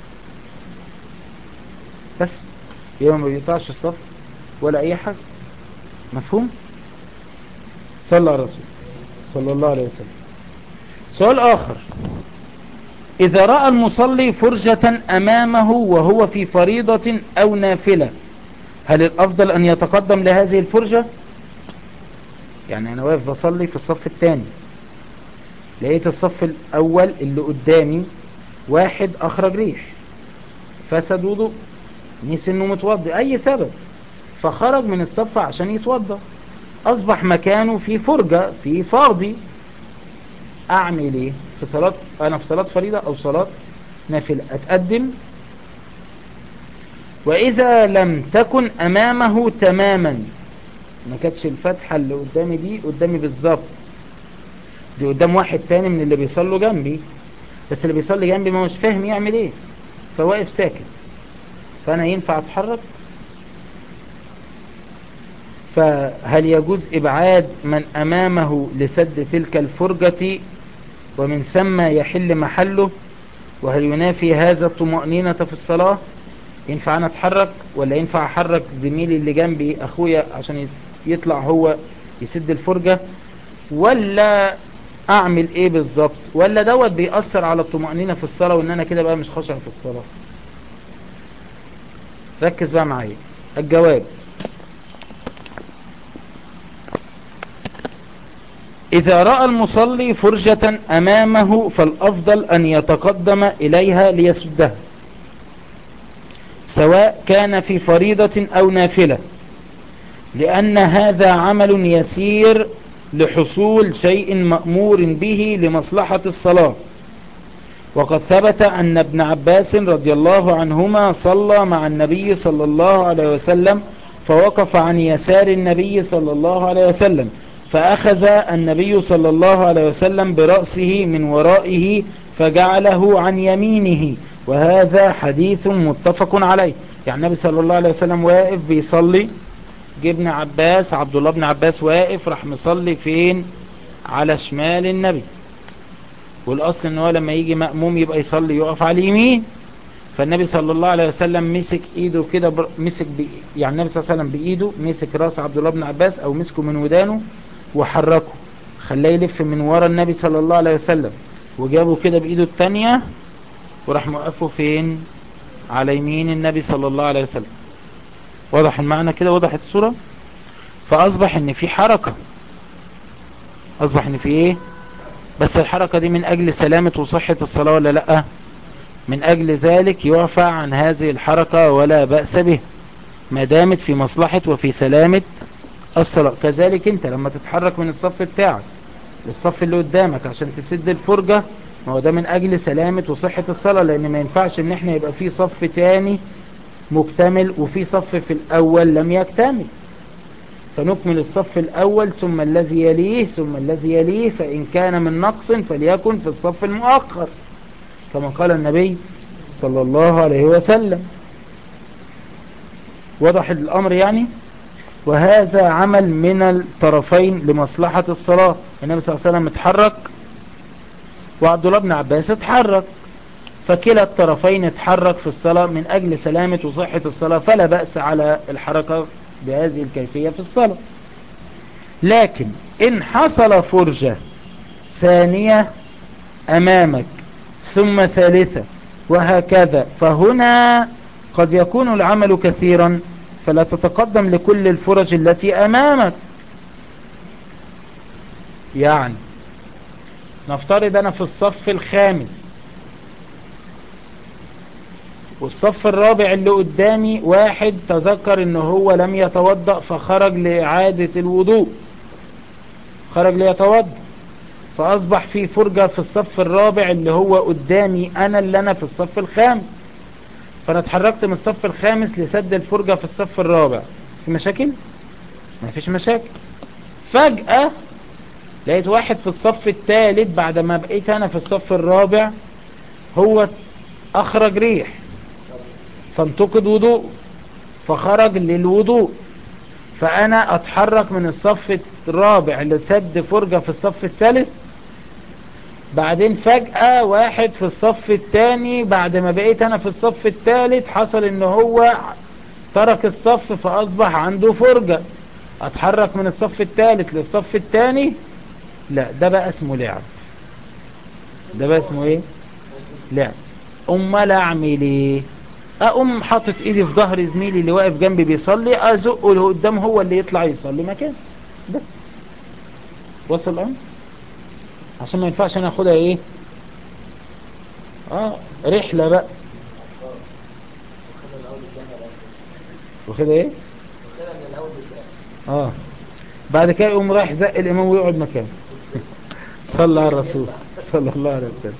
بس يوم ما بيقطعش الصف ولا أي حاجة مفهوم صلى على الرسول صلى الله عليه وسلم سؤال آخر إذا رأى المصلي فرجة أمامه وهو في فريضة أو نافلة هل الأفضل أن يتقدم لهذه الفرجة يعني أنا واقف بصلي في الصف الثاني لقيت الصف الأول اللي قدامي واحد أخرج ريح فسد وضوء نسي انه متوضي اي سبب فخرج من الصف عشان يتوضى اصبح مكانه في فرجة في فاضي اعمل ايه في صلاة انا في صلاة فريضة او صلاة نافلة اتقدم واذا لم تكن امامه تماما ما كانتش الفتحة اللي قدامي دي قدامي بالظبط دي قدام واحد تاني من اللي بيصلوا جنبي بس اللي بيصلي جنبي ما مش فاهم يعمل ايه فواقف ساكت فأنا ينفع أتحرك فهل يجوز إبعاد من أمامه لسد تلك الفرجة ومن ثم يحل محله وهل ينافي هذا الطمأنينة في الصلاة ينفع أنا أتحرك ولا ينفع أحرك زميلي اللي جنبي أخويا عشان يطلع هو يسد الفرجة ولا أعمل إيه بالظبط ولا دوت بيأثر على الطمأنينة في الصلاة وإن أنا كده بقى مش خاشع في الصلاة ركز بقى معايا الجواب إذا رأى المصلي فرجة أمامه فالأفضل أن يتقدم إليها ليسدها سواء كان في فريضة أو نافلة لأن هذا عمل يسير لحصول شيء مأمور به لمصلحة الصلاة وقد ثبت أن ابن عباس رضي الله عنهما صلى مع النبي صلى الله عليه وسلم فوقف عن يسار النبي صلى الله عليه وسلم فأخذ النبي صلى الله عليه وسلم برأسه من ورائه فجعله عن يمينه وهذا حديث متفق عليه يعني النبي صلى الله عليه وسلم واقف بيصلي جه ابن عباس عبد الله بن عباس واقف راح مصلي فين على شمال النبي والاصل ان هو لما يجي مأموم يبقى يصلي يقف على اليمين فالنبي صلى الله عليه وسلم مسك ايده كده بر... مسك ب... يعني النبي صلى الله عليه وسلم بايده مسك راس عبد الله بن عباس او مسكه من ودانه وحركه خلاه يلف من ورا النبي صلى الله عليه وسلم وجابه كده بايده التانية وراح موقفه فين على يمين النبي صلى الله عليه وسلم واضح المعنى كده وضحت الصورة فاصبح ان في حركة اصبح ان في ايه بس الحركة دي من اجل سلامة وصحة الصلاة ولا لا من اجل ذلك يعفى عن هذه الحركة ولا بأس به ما دامت في مصلحة وفي سلامة الصلاة كذلك انت لما تتحرك من الصف بتاعك للصف اللي قدامك عشان تسد الفرجة ما هو ده من اجل سلامة وصحة الصلاة لان ما ينفعش ان احنا يبقى في صف تاني مكتمل وفي صف في الاول لم يكتمل فنكمل الصف الأول ثم الذي يليه ثم الذي يليه فإن كان من نقص فليكن في الصف المؤخر كما قال النبي صلى الله عليه وسلم وضح الأمر يعني وهذا عمل من الطرفين لمصلحة الصلاة النبي صلى الله عليه وسلم اتحرك وعبد الله بن عباس اتحرك فكلا الطرفين اتحرك في الصلاة من أجل سلامة وصحة الصلاة فلا بأس على الحركة بهذه الكيفية في الصلاة لكن إن حصل فرجة ثانية أمامك ثم ثالثة وهكذا فهنا قد يكون العمل كثيرا فلا تتقدم لكل الفرج التي أمامك يعني نفترض أنا في الصف الخامس والصف الرابع اللي قدامي واحد تذكر ان هو لم يتوضأ فخرج لإعادة الوضوء خرج ليتوضأ فأصبح في فرجة في الصف الرابع اللي هو قدامي أنا اللي أنا في الصف الخامس فأنا اتحركت من الصف الخامس لسد الفرجة في الصف الرابع في مشاكل؟ ما فيش مشاكل فجأة لقيت واحد في الصف الثالث بعد ما بقيت أنا في الصف الرابع هو أخرج ريح فانتقد وضوء فخرج للوضوء فأنا أتحرك من الصف الرابع لسد فرجة في الصف الثالث بعدين فجأة واحد في الصف الثاني بعد ما بقيت أنا في الصف الثالث حصل إن هو ترك الصف فأصبح عنده فرجة أتحرك من الصف الثالث للصف الثاني لا ده بقى اسمه لعب ده بقى اسمه ايه لعب امال اعمل ايه اقوم حاطط ايدي في ظهر زميلي اللي واقف جنبي بيصلي ازقه اللي قدام هو اللي يطلع يصلي مكان بس وصل الامر عشان ما ينفعش انا اخدها ايه اه رحلة بقى واخدها ايه اه بعد كده يقوم رايح زق الامام ويقعد مكانه صلى على الرسول صلى الله عليه وسلم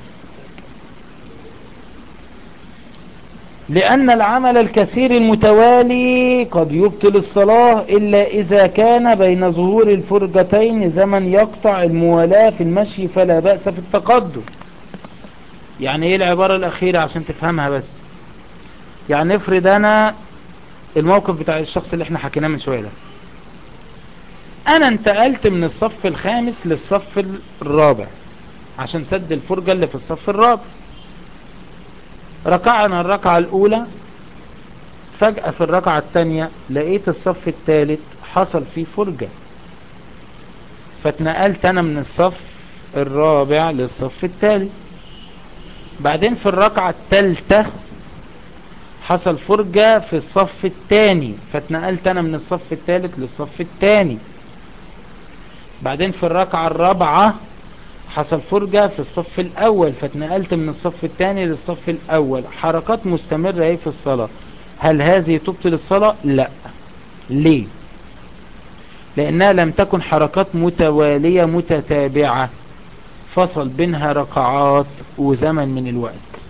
لأن العمل الكثير المتوالي قد يبطل الصلاة إلا إذا كان بين ظهور الفرجتين زمن يقطع الموالاة في المشي فلا بأس في التقدم يعني إيه العبارة الأخيرة عشان تفهمها بس يعني افرض أنا الموقف بتاع الشخص اللي احنا حكيناه من شوية ده أنا انتقلت من الصف الخامس للصف الرابع عشان سد الفرجة اللي في الصف الرابع ركعنا الركعة الأولى فجأة في الركعة الثانية لقيت الصف الثالث حصل فيه فرجة فاتنقلت أنا من الصف الرابع للصف الثالث بعدين في الركعة الثالثة حصل فرجة في الصف الثاني فاتنقلت أنا من الصف الثالث للصف الثاني بعدين في الركعة الرابعة حصل فرجة في الصف الأول فاتنقلت من الصف الثاني للصف الأول حركات مستمرة ايه في الصلاة هل هذه تبطل الصلاة؟ لا ليه؟ لأنها لم تكن حركات متوالية متتابعة فصل بينها ركعات وزمن من الوقت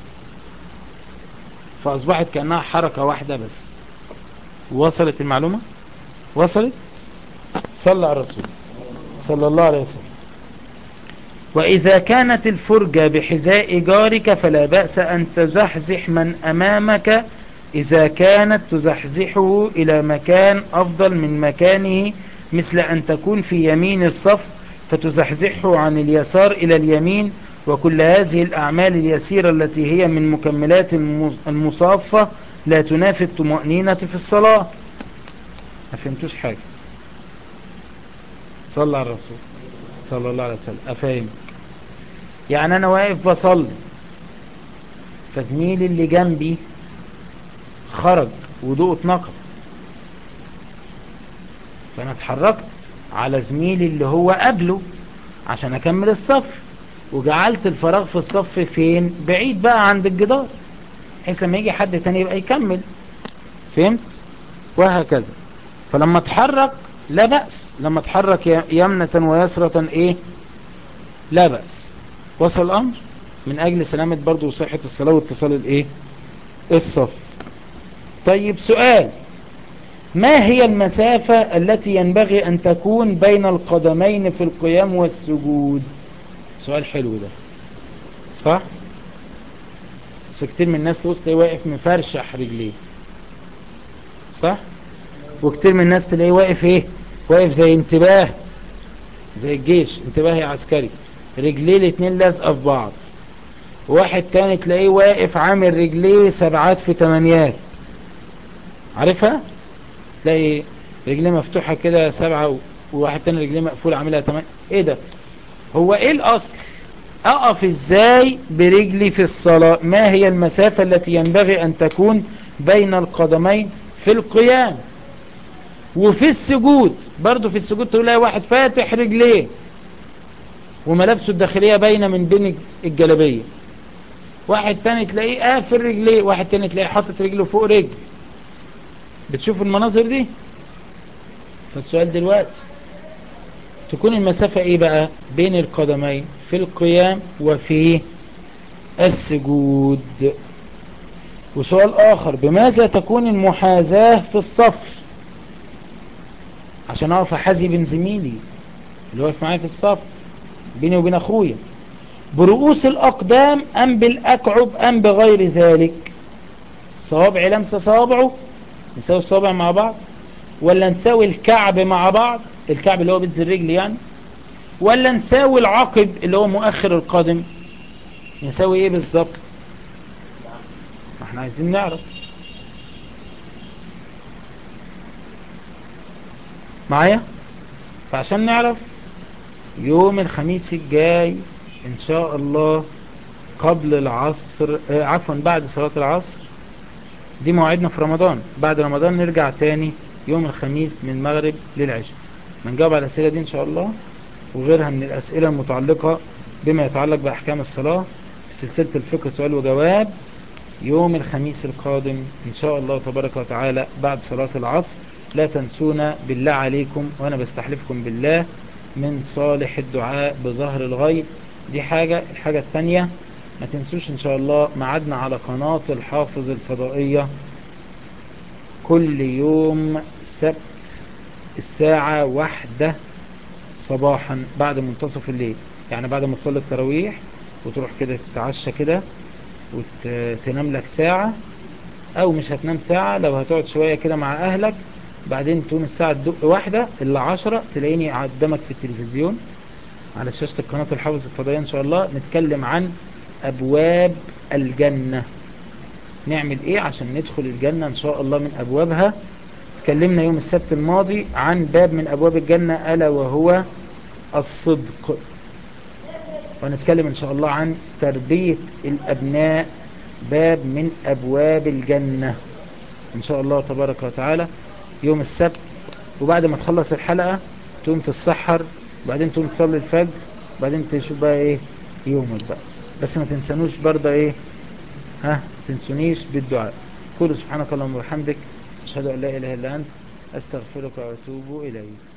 فأصبحت كأنها حركة واحدة بس وصلت المعلومة؟ وصلت؟ صلى على الرسول صلى الله عليه وسلم وإذا كانت الفرجة بحذاء جارك فلا بأس أن تزحزح من أمامك إذا كانت تزحزحه إلى مكان أفضل من مكانه مثل أن تكون في يمين الصف فتزحزحه عن اليسار إلى اليمين وكل هذه الأعمال اليسيرة التي هي من مكملات المصافة لا تنافي الطمأنينة في الصلاة ما فهمتوش حاجة صلى على الرسول صلى الله عليه وسلم أفهم يعني أنا واقف بصلي فزميلي اللي جنبي خرج وضوء اتنقض فأنا اتحركت على زميلي اللي هو قبله عشان أكمل الصف وجعلت الفراغ في الصف فين بعيد بقى عند الجدار بحيث لما يجي حد تاني يبقى يكمل فهمت وهكذا فلما اتحرك لا بأس لما اتحرك يمنة ويسرة ايه لا بأس وصل الامر من اجل سلامة برضو وصحة الصلاة واتصال الايه الصف طيب سؤال ما هي المسافة التي ينبغي ان تكون بين القدمين في القيام والسجود سؤال حلو ده صح بس كتير من الناس تلاقيه واقف مفرشح رجليه صح وكتير من الناس تلاقيه واقف ايه واقف زي انتباه زي الجيش انتباهي عسكري رجليه الاتنين لازقه في بعض واحد تاني تلاقيه واقف عامل رجليه سبعات في تمانيات عارفها تلاقي رجليه مفتوحة كده سبعة وواحد تاني رجليه مقفولة عاملها تمانية ايه ده هو ايه الاصل اقف ازاي برجلي في الصلاة ما هي المسافة التي ينبغي ان تكون بين القدمين في القيام وفي السجود برضو في السجود تلاقي واحد فاتح رجليه وملابسه الداخلية باينة من بين الجلبية واحد تاني تلاقيه قافل رجليه واحد تاني تلاقيه حاطط رجله فوق رجل بتشوف المناظر دي فالسؤال دلوقتي تكون المسافة ايه بقى بين القدمين في القيام وفي السجود وسؤال اخر بماذا تكون المحاذاة في الصف عشان اقف احازي بين زميلي اللي واقف معايا في الصف بيني وبين اخويا برؤوس الاقدام ام بالاكعب ام بغير ذلك صوابع لمسة صوابعه نساوي الصوابع مع بعض ولا نساوي الكعب مع بعض الكعب اللي هو بز الرجل يعني ولا نساوي العقب اللي هو مؤخر القدم نساوي ايه بالظبط ما احنا عايزين نعرف معايا فعشان نعرف يوم الخميس الجاي ان شاء الله قبل العصر اه عفوا بعد صلاة العصر دي موعدنا في رمضان بعد رمضان نرجع تاني يوم الخميس من المغرب للعشاء بنجاوب على الأسئلة دي إن شاء الله وغيرها من الأسئلة المتعلقة بما يتعلق بأحكام الصلاة في سلسلة الفقه سؤال وجواب يوم الخميس القادم إن شاء الله تبارك وتعالى بعد صلاة العصر لا تنسونا بالله عليكم وأنا بستحلفكم بالله من صالح الدعاء بظهر الغيب دي حاجة الحاجة الثانية ما تنسوش إن شاء الله معادنا على قناة الحافظ الفضائية كل يوم سبت الساعة واحدة صباحا بعد منتصف الليل يعني بعد ما تصلي التراويح وتروح كده تتعشى كده وتنام لك ساعة او مش هتنام ساعة لو هتقعد شوية كده مع اهلك بعدين تقوم الساعة تدق واحدة الا عشرة تلاقيني قدامك في التلفزيون على شاشة القناة الحافظ الفضائية ان شاء الله نتكلم عن ابواب الجنة نعمل ايه عشان ندخل الجنة ان شاء الله من ابوابها تكلمنا يوم السبت الماضي عن باب من ابواب الجنة الا وهو الصدق ونتكلم ان شاء الله عن تربية الابناء باب من ابواب الجنة ان شاء الله تبارك وتعالى يوم السبت وبعد ما تخلص الحلقة تقوم تتسحر وبعدين تقوم تصلي الفجر وبعدين تشوف بقى ايه يومك بقى بس ما تنسانوش برضه ايه ها تنسونيش بالدعاء قولوا سبحانك اللهم وبحمدك أشهد أن لا إله إلا أنت أستغفرك وأتوب إليك